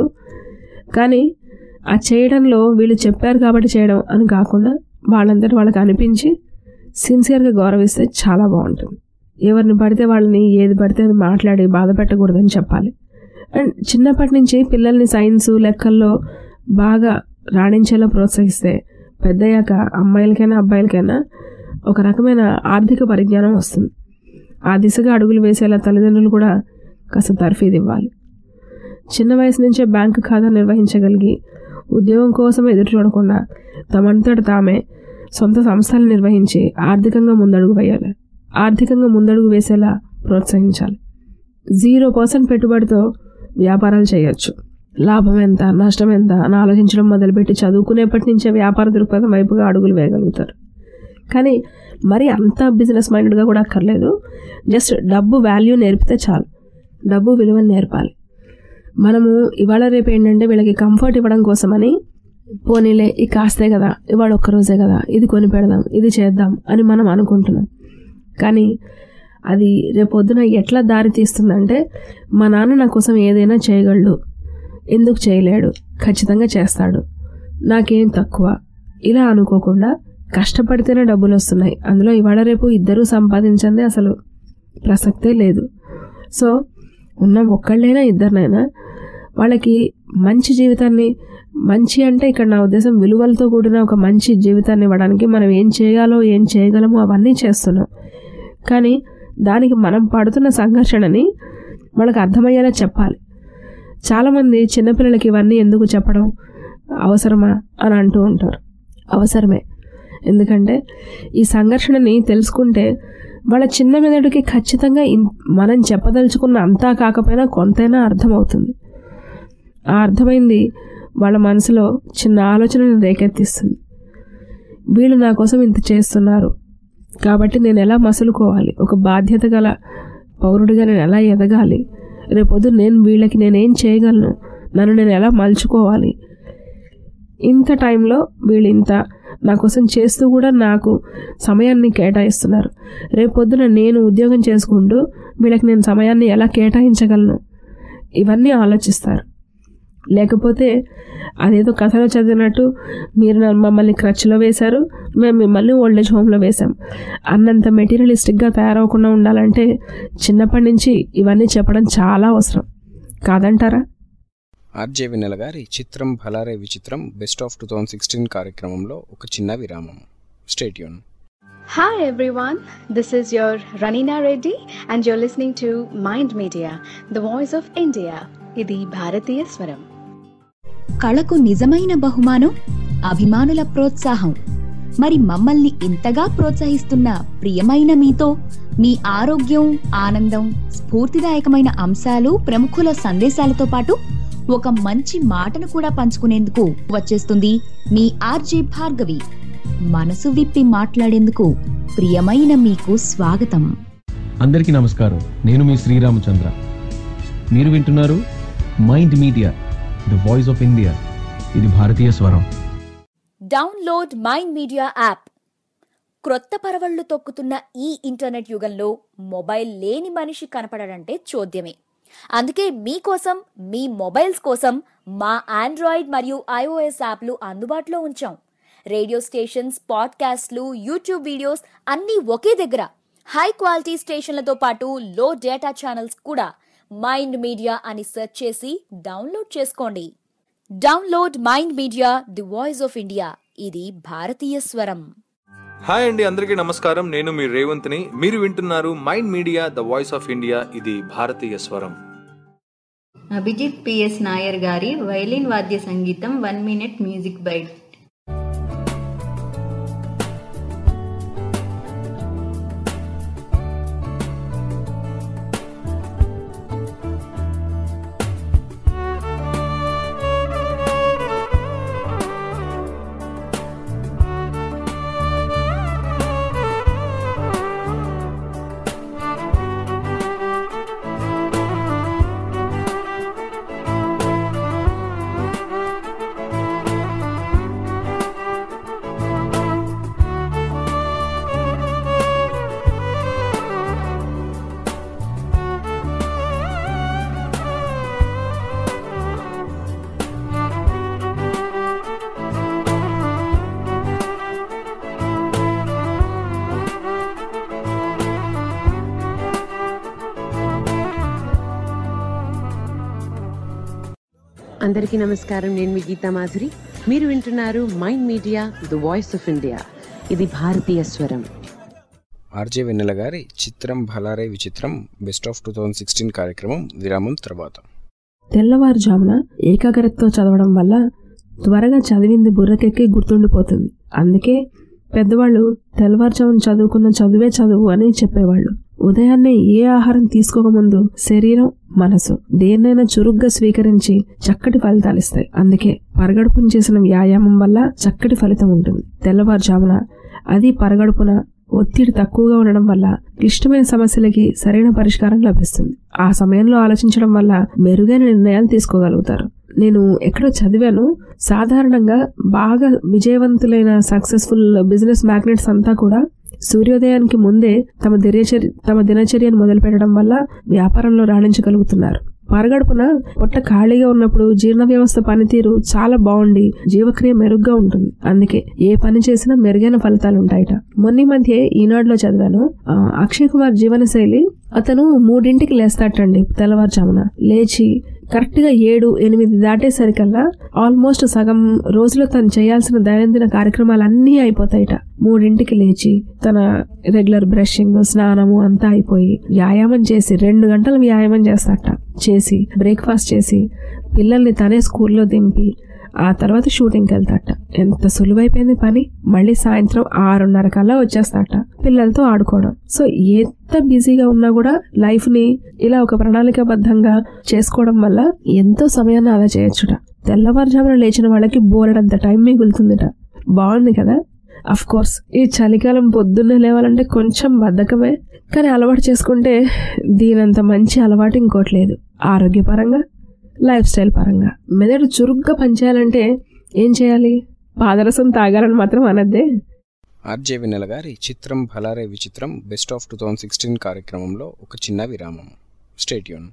కానీ ఆ చేయడంలో వీళ్ళు చెప్పారు కాబట్టి చేయడం అని కాకుండా వాళ్ళందరూ వాళ్ళకి అనిపించి సిన్సియర్గా గౌరవిస్తే చాలా బాగుంటుంది ఎవరిని పడితే వాళ్ళని ఏది పడితే అది మాట్లాడి బాధ పెట్టకూడదని చెప్పాలి అండ్ చిన్నప్పటి నుంచి పిల్లల్ని సైన్స్ లెక్కల్లో బాగా రాణించేలా ప్రోత్సహిస్తే పెద్దయ్యాక అమ్మాయిలకైనా అబ్బాయిలకైనా ఒక రకమైన ఆర్థిక పరిజ్ఞానం వస్తుంది ఆ దిశగా అడుగులు వేసేలా తల్లిదండ్రులు కూడా కాస్త తర్ఫీదు ఇవ్వాలి చిన్న వయసు నుంచే బ్యాంకు ఖాతా నిర్వహించగలిగి ఉద్యోగం కోసం ఎదురు చూడకుండా తమంతట తామే సొంత సంస్థలు నిర్వహించి ఆర్థికంగా ముందడుగు వేయాలి ఆర్థికంగా ముందడుగు వేసేలా ప్రోత్సహించాలి జీరో పర్సెంట్ పెట్టుబడితో వ్యాపారాలు చేయొచ్చు లాభం ఎంత నష్టం ఎంత అని ఆలోచించడం మొదలుపెట్టి చదువుకునేప్పటి నుంచే వ్యాపార దృక్పథం వైపుగా అడుగులు వేయగలుగుతారు కానీ మరి అంత బిజినెస్ మైండెడ్గా కూడా అక్కర్లేదు జస్ట్ డబ్బు వాల్యూ నేర్పితే చాలు డబ్బు విలువను నేర్పాలి మనము ఇవాళ రేపు ఏంటంటే వీళ్ళకి కంఫర్ట్ ఇవ్వడం కోసమని పోనీలే ఈ కాస్తే కదా ఇవాళ ఒక్కరోజే కదా ఇది కొని పెడదాం ఇది చేద్దాం అని మనం అనుకుంటున్నాం కానీ అది రేపొద్దున ఎట్లా దారి తీస్తుందంటే మా నాన్న నా కోసం ఏదైనా చేయగలడు ఎందుకు చేయలేడు ఖచ్చితంగా చేస్తాడు నాకేం తక్కువ ఇలా అనుకోకుండా కష్టపడితేనే డబ్బులు వస్తున్నాయి అందులో ఇవాళ రేపు ఇద్దరూ సంపాదించింది అసలు ప్రసక్తే లేదు సో ఉన్న ఒక్కళ్ళైనా ఇద్దరినైనా వాళ్ళకి మంచి జీవితాన్ని మంచి అంటే ఇక్కడ నా ఉద్దేశం విలువలతో కూడిన ఒక మంచి జీవితాన్ని ఇవ్వడానికి మనం ఏం చేయాలో ఏం చేయగలమో అవన్నీ చేస్తున్నాం కానీ దానికి మనం పడుతున్న సంఘర్షణని వాళ్ళకి అర్థమయ్యేలా చెప్పాలి చాలామంది చిన్నపిల్లలకి ఇవన్నీ ఎందుకు చెప్పడం అవసరమా అని అంటూ ఉంటారు అవసరమే ఎందుకంటే ఈ సంఘర్షణని తెలుసుకుంటే వాళ్ళ చిన్న మెదడుకి ఖచ్చితంగా ఇన్- మనం చెప్పదలుచుకున్న అంతా కాకపోయినా కొంతైనా అర్థమవుతుంది ఆ అర్థమైంది వాళ్ళ మనసులో చిన్న ఆలోచనను రేకెత్తిస్తుంది వీళ్ళు నా కోసం ఇంత చేస్తున్నారు కాబట్టి నేను ఎలా మసులుకోవాలి ఒక బాధ్యత గల పౌరుడిగా నేను ఎలా ఎదగాలి రేపొద్దు నేను వీళ్ళకి నేనేం చేయగలను నన్ను నేను ఎలా మలుచుకోవాలి ఇంత టైంలో వీళ్ళు ఇంత నా కోసం చేస్తూ కూడా నాకు సమయాన్ని కేటాయిస్తున్నారు రేపొద్దున నేను ఉద్యోగం చేసుకుంటూ వీళ్ళకి నేను సమయాన్ని ఎలా కేటాయించగలను ఇవన్నీ ఆలోచిస్తారు లేకపోతే అదేదో కథలో చదివినట్టు మీరు నన్ను మమ్మల్ని క్రచ్లో వేశారు మేము మిమ్మల్ని ఓల్డేజ్ హోమ్లో వేశాం అన్నంత మెటీరియలిస్టిక్గా తయారవకుండా ఉండాలంటే చిన్నప్పటి నుంచి ఇవన్నీ చెప్పడం చాలా అవసరం కాదంటారా ఆర్జే వెన్నెల గారి Chitram Bhalare Vichitram best of two thousand sixteen కార్యక్రమంలో ఒక చిన్న విరామం stay tuned Hi everyone, this is your Ranina Reddy and you're listening to Mind Media, the voice of India. ఇది భారతీయ స్వరం కళకు నిజమైన బహుమానం అభిమానుల ప్రోత్సాహం మరి మమ్మల్ని ఇంతగా ప్రోత్సహిస్తున్న ప్రియమైన మీతో మీ ఆరోగ్యం ఆనందం స్ఫూర్తిదాయకమైన అంశాలు ప్రముఖుల సందేశాలతో పాటు ఒక మంచి మాటను కూడా పంచుకునేందుకు వచ్చేస్తుంది మీ ఆర్జే భార్గవి మనసు విప్పి మాట్లాడేందుకు ప్రియమైన మీకు స్వాగతం అందరికీ నమస్కారం నేను మీ శ్రీరామచంద్ర మీరు వింటున్నారు mind media the voice of India ఇది భారతీయ స్వరం డౌన్లోడ్ మైండ్ మీడియా యాప్ క్రొత్త పరవళ్లు తొక్కుతున్న ఈ ఇంటర్నెట్ యుగంలో మొబైల్ లేని మనిషి కనపడడంటే చోద్యమే అందుకే మీకోసం మీ మొబైల్స్ కోసం మా ఆండ్రాయిడ్ మరియు ఐఓఎస్ యాప్లు అందుబాటులో ఉంచాం రేడియో స్టేషన్స్ పాడ్కాస్ట్లు యూట్యూబ్ వీడియోస్ అన్నీ ఒకే దగ్గర హై క్వాలిటీ స్టేషన్లతో పాటు లో డేటా ఛానల్స్ కూడా మైండ్ మీడియా అని సెర్చ్ చేసి డౌన్లోడ్ చేసుకోండి download mind media the voice of India ఇది భారతీయ స్వరం హాయ్ అండి అందరికీ నమస్కారం నేను మీ రేవంత్ని మీరు వింటున్నారు mind media the voice of India ఇది భారతీయ స్వరం అభిజిత్ పిఎస్ నాయర్ గారి వైలిన్ వాద్య సంగీతం వన్ మినిట్ మ్యూజిక్ బైట్ అందరికీ నమస్కారం నేను మీ గీతా మాధురి మీరు వింటున్నారు mind media the voice of India ఇది భారతీయ స్వరం ఆర్జే వెన్నెల గారి Chitram Bhalare Vichitram best of two thousand sixteen కార్యక్రమం విరామం తర్వాత తెల్లవారుజామున ఏకాగ్రతతో చదవడం వల్ల త్వరగా చదివింది బుర్రకెక్కి గుర్తుండిపోతుంది అందుకే పెద్దవాళ్ళు తెల్లవారుజామున చదువుకున్న చదువే చదువు అని చెప్పేవాళ్ళు ఉదయాన్నే ఏ ఆహారం తీసుకోకముందు శరీరం మనసు దేన్నైనా చురుగ్గా స్వీకరించి చక్కటి ఫలితాలిస్తాయి అందుకే పరగడుపున చేసిన వ్యాయామం వల్ల చక్కటి ఫలితం ఉంటుంది తెల్లవారుజామున అది పరగడుపున ఒత్తిడి తక్కువగా ఉండడం వల్ల క్లిష్టమైన సమస్యలకి సరైన పరిష్కారం లభిస్తుంది ఆ సమయంలో ఆలోచించడం వల్ల మెరుగైన నిర్ణయాలు తీసుకోగలుగుతారు నేను ఎక్కడో చదివాను సాధారణంగా బాగా విజయవంతులైన సక్సెస్ఫుల్ బిజినెస్ మ్యాగ్నెట్స్ అంతా కూడా సూర్యోదయానికి ముందే తమ దినచర్య తమ దినచర్యను మొదలు పెట్టడం వల్ల వ్యాపారంలో రాణించగలుగుతున్నారు పరగడుపున పొట్ట ఖాళీగా ఉన్నప్పుడు జీర్ణ వ్యవస్థ పనితీరు చాలా బాగుండి జీవక్రియ మెరుగ్గా ఉంటుంది అందుకే ఏ పని చేసినా మెరుగైన ఫలితాలు ఉంటాయట మొన్న మధ్య ఈనాడులో చదివాను ఆ, అక్షయ్ కుమార్ జీవనశైలి అతను మూడింటికి లేస్తాటండి తెల్లవారుజామున లేచి కరెక్ట్ గా ఏడు ఎనిమిది దాటేసరికల్లా ఆల్మోస్ట్ సగం రోజులో తను చేయాల్సిన దైనందిన కార్యక్రమాలన్నీ అయిపోతాయిట మూడింటికి లేచి తన రెగ్యులర్ బ్రషింగ్ స్నానము అంతా అయిపోయి వ్యాయామం చేసి రెండు గంటలు వ్యాయామం చేస్తాట చేసి బ్రేక్ఫాస్ట్ చేసి పిల్లల్ని తనే స్కూల్లో దింపి ఆ తర్వాత షూటింగ్కి వెళ్తాట ఎంత సులువైపోయింది పని మళ్ళీ సాయంత్రం ఆరున్నర కల్లా వచ్చేస్తాట పిల్లలతో ఆడుకోవడం సో ఎంత బిజీగా ఉన్నా కూడా లైఫ్ ని ఇలా ఒక ప్రణాళికాబద్ధంగా చేసుకోవడం వల్ల ఎంతో సమయాన్ని ఆదా చేయొచ్చుట తెల్లవారుజామున లేచిన వాళ్ళకి బోలెడంత టైం మిగులుతుందిట బాగుంది కదా అఫ్ కోర్స్ ఈ చలికాలం పొద్దున్నే లేవాలంటే కొంచెం బద్ధకమే కానీ అలవాటు చేసుకుంటే దీనంత మంచి అలవాటు ఇంకోటి లేదు ఆరోగ్యపరంగా లైఫ్ స్టైల్ పరంగా మెదడు చురుగ్గా పనిచేయాలంటే ఏం చేయాలి పాదరసం తాగాలని మాత్రం అనద్దే ఆర్జే వెన్నెల గారి Chitram Bhalare Vichitram best of two thousand sixteen కార్యక్రమంలో ఒక చిన్న విరామం స్టేట్యూన్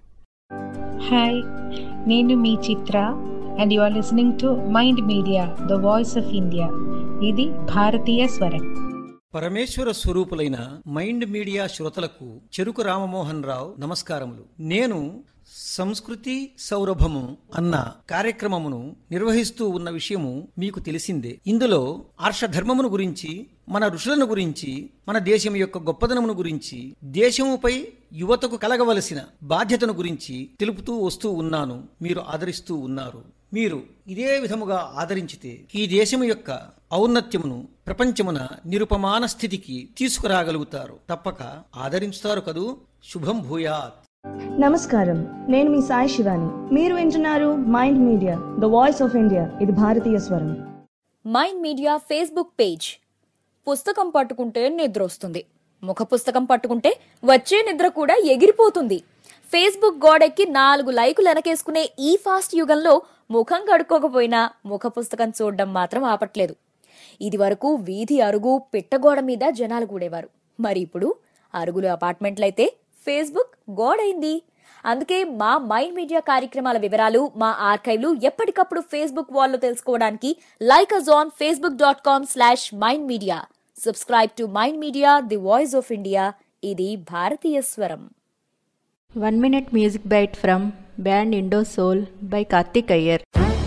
హాయ్ నేను మీ Chitra and you are listening to mind media the voice of India ఇది భారతీయ స్వరం పరమేశ్వర స్వరూపులైన మైండ్ మీడియా శ్రోతలకు చెరుకు రామమోహన్ రావు నమస్కారములు నేను సంస్కృతి సౌరభము అన్న కార్యక్రమమును నిర్వహిస్తూ ఉన్న విషయము మీకు తెలిసిందే ఇందులో ఆర్షధర్మమును గురించి మన ఋషులను గురించి మన దేశం యొక్క గొప్పదనమును గురించి దేశముపై యువతకు కలగవలసిన బాధ్యతను గురించి తెలుపుతూ వస్తూ ఉన్నాను మీరు ఆదరిస్తూ ఉన్నారు మీరు ఇదే విధముగా ఆదరించితే ఈ దేశము యొక్క ఔన్నత్యమును ప్రపంచమున నిరుపమాన స్థితికి తీసుకురాగలుగుతారు తప్పక ఆదరించుతారు కదూ శుభం భూయాత్ నమస్కారం నేను మీ సాయి శివాని మీరు వింటున్నారు mind media the voice of India ఇది భారతీయ స్వరం మైండ్ మీడియా ఫేస్బుక్ పేజ్ పుస్తకం పట్టుకుంటే నిద్ర వస్తుంది ముఖ పుస్తకం పట్టుకుంటే వచ్చే నిద్ర కూడా ఎగిరిపోతుంది ఫేస్బుక్ గోడెక్కి నాలుగు లైకులు వెనకేసుకునే ఈ ఫాస్ట్ యుగంలో ముఖం కడుక్కోకపోయినా ముఖ పుస్తకం చూడడం మాత్రం ఆపట్లేదు ఇది వరకు వీధి అరుగు పిట్టగోడ మీద జనాలు కూడేవారు మరి ఇప్పుడు అరుగులు అపార్ట్మెంట్లయితే ఫేస్బుక్ గోడైంది అందుకే మా మైండ్ మీడియా కార్యక్రమాల వివరాలు మా ఆర్కైవ్లు ఎప్పటికప్పుడు ఫేస్బుక్ వాల్లో తెలుసుకోవడానికి like us on Facebook dot com slash mind media subscribe to mind media the voice of India ఇది భారతీయ స్వరం one minute music bite from band Indo Soul by Karthik Iyer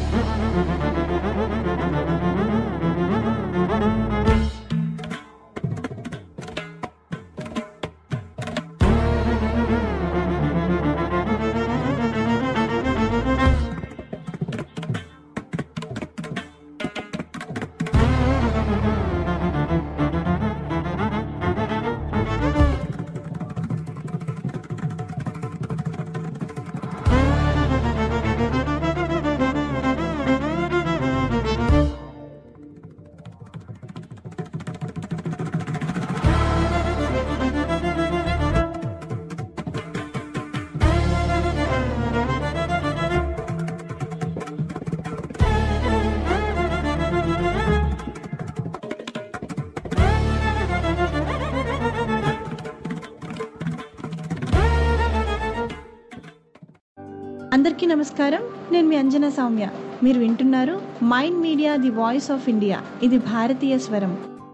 అందరికీ నమస్కారం నేను మీ అంజనా సౌమ్య మీరు వింటున్నారు mind media the voice of India ఇది భారతీయ స్వరం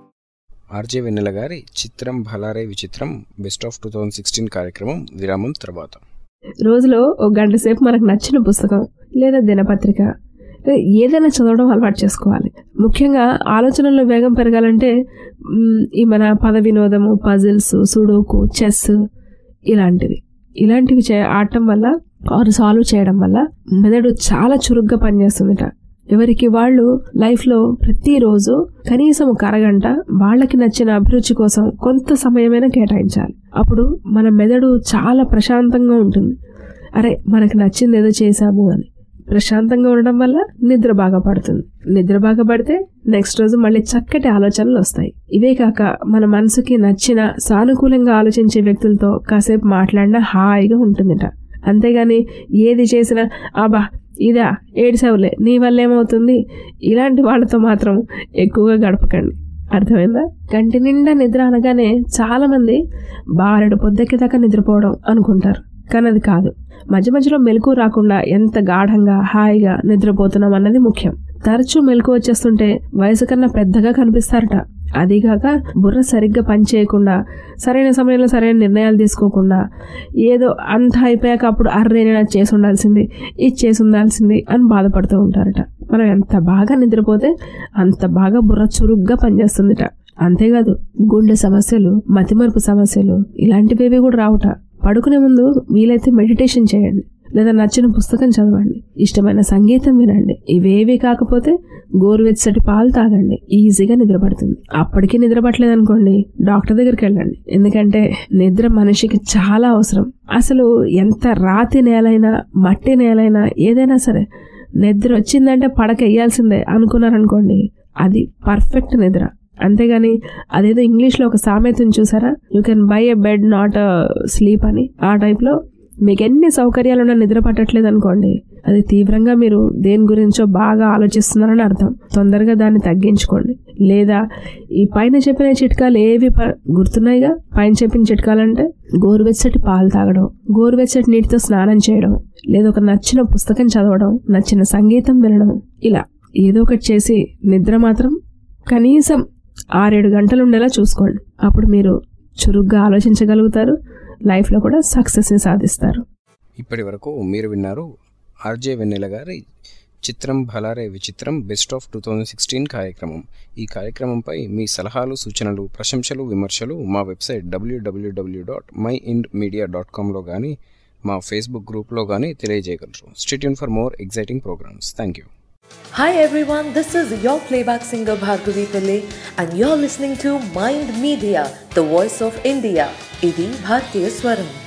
ఆర్జే వెన్నెల గారి Chitram Bhalare Vichitram best of two thousand sixteen కార్యక్రమం విరామం తర్వాత రోజులో ఒక గంట సేపు మనకు నచ్చిన పుస్తకం లేదా దినపత్రిక లేదా ఏదైనా చదవడం అలవాటు చేసుకోవాలి ముఖ్యంగా ఆలోచనల్లో వేగం పెరగాలంటే మ్, ఈ మన పద వినోదము పజిల్స్ సుడోకు చెస్ ఇలాంటివి ఇలాంటివి చే ఆడటం వల్ల ఆరు సాల్వ్ చేయడం వల్ల మెదడు చాలా చురుగ్గా పనిచేస్తుందిట ఎవరికి వాళ్ళు లైఫ్లో ప్రతిరోజు కనీసం ఒక అరగంట వాళ్ళకి నచ్చిన అభిరుచి కోసం కొంత సమయమైనా కేటాయించాలి అప్పుడు మన మెదడు చాలా ప్రశాంతంగా ఉంటుంది అరే మనకు నచ్చింది ఏదో చేశాము అని ప్రశాంతంగా ఉండడం వల్ల నిద్ర బాగా పడుతుంది నిద్ర బాగా పడితే నెక్స్ట్ రోజు మళ్ళీ చక్కటి ఆలోచనలు వస్తాయి ఇవే కాక మన మనసుకి నచ్చిన సానుకూలంగా ఆలోచించే వ్యక్తులతో కాసేపు మాట్లాడినా హాయిగా ఉంటుందిట అంతేగాని ఏది చేసినా ఆబా ఇదా ఏడిసావులే నీ వల్ల ఏమవుతుంది ఇలాంటి వాళ్ళతో మాత్రం ఎక్కువగా గడపకండి అర్థమైందా కంటి నిండా నిద్ర అనగానే చాలా మంది బారెడు పొద్దెక్కేదాకా నిద్రపోవడం అనుకుంటారు కానీ అది కాదు మధ్య మధ్యలో మెలకు రాకుండా ఎంత గాఢంగా హాయిగా నిద్రపోతున్నాం అన్నది ముఖ్యం తరచూ మెలకు వచ్చేస్తుంటే వయసు కన్నా పెద్దగా కనిపిస్తారట అదీగాక బుర్ర సరిగ్గా పనిచేయకుండా సరైన సమయంలో సరైన నిర్ణయాలు తీసుకోకుండా ఏదో అంత అయిపోయాక అప్పుడు అర్రే నేను అది చేసి ఉండాల్సింది ఇది చేసి ఉండాల్సింది అని బాధపడుతూ ఉంటారట మనం ఎంత బాగా నిద్రపోతే అంత బాగా బుర్ర చురుగ్గా పనిచేస్తుందిట అంతేకాదు గుండె సమస్యలు మతిమరుపు సమస్యలు ఇలాంటివేవి కూడా రావుట పడుకునే ముందు వీలైతే మెడిటేషన్ చేయండి లేదా నచ్చిన పుస్తకం చదవండి ఇష్టమైన సంగీతం వినండి ఇవేవి కాకపోతే గోరువెచ్చటి పాలు తాగండి ఈజీగా నిద్ర పడుతుంది అప్పటికీ నిద్ర పట్టలేదు అనుకోండి డాక్టర్ దగ్గరికి వెళ్ళండి ఎందుకంటే నిద్ర మనిషికి చాలా అవసరం అసలు ఎంత రాతి నేలైనా మట్టి నేలైనా ఏదైనా సరే నిద్ర వచ్చిందంటే పడక వేయాల్సిందే అనుకున్నారనుకోండి అది పర్ఫెక్ట్ నిద్ర అంతేగాని అదేదో ఇంగ్లీష్లో ఒక సామెతను చూసారా you can buy a bed not a sleep అని ఆ టైప్లో మీకు ఎన్ని సౌకర్యాలు ఉన్నా నిద్ర పట్టట్లేదు అనుకోండి అది తీవ్రంగా మీరు దేని గురించో బాగా ఆలోచిస్తున్నారని అర్థం తొందరగా దాన్ని తగ్గించుకోండి లేదా ఈ పైన చెప్పిన చిట్కాలు ఏవి ప- గుర్తున్నాయిగా పైన చెప్పిన చిట్కాలంటే గోరువెచ్చటి పాలు తాగడం గోరువెచ్చటి నీటితో స్నానం చేయడం లేదా ఒక నచ్చిన పుస్తకం చదవడం నచ్చిన సంగీతం వినడం ఇలా ఏదో ఒకటి చేసి నిద్ర మాత్రం కనీసం ఆరేడు గంటలు ఉండేలా చూసుకోండి అప్పుడు మీరు చురుగ్గా ఆలోచించగలుగుతారు లైఫ్లో కూడా సక్సెస్ని సాధిస్తారు ఇప్పటి వరకు మీరు విన్నారు ఆర్జే వెన్నెల గారి Chitram Bhalare Vichitram best of two thousand sixteen కార్యక్రమం ఈ కార్యక్రమంపై మీ సలహాలు సూచనలు ప్రశంసలు విమర్శలు మా website WWW dot mind media dot కామ్లో కానీ మా ఫేస్బుక్ గ్రూప్లో కానీ తెలియజేయగలరు stay tuned for more exciting programmes thank you Hi everyone, this is your playback singer Bhargavi Pillai and you're listening to Mind Media, the voice of India. Idi Bhartiya Swaram.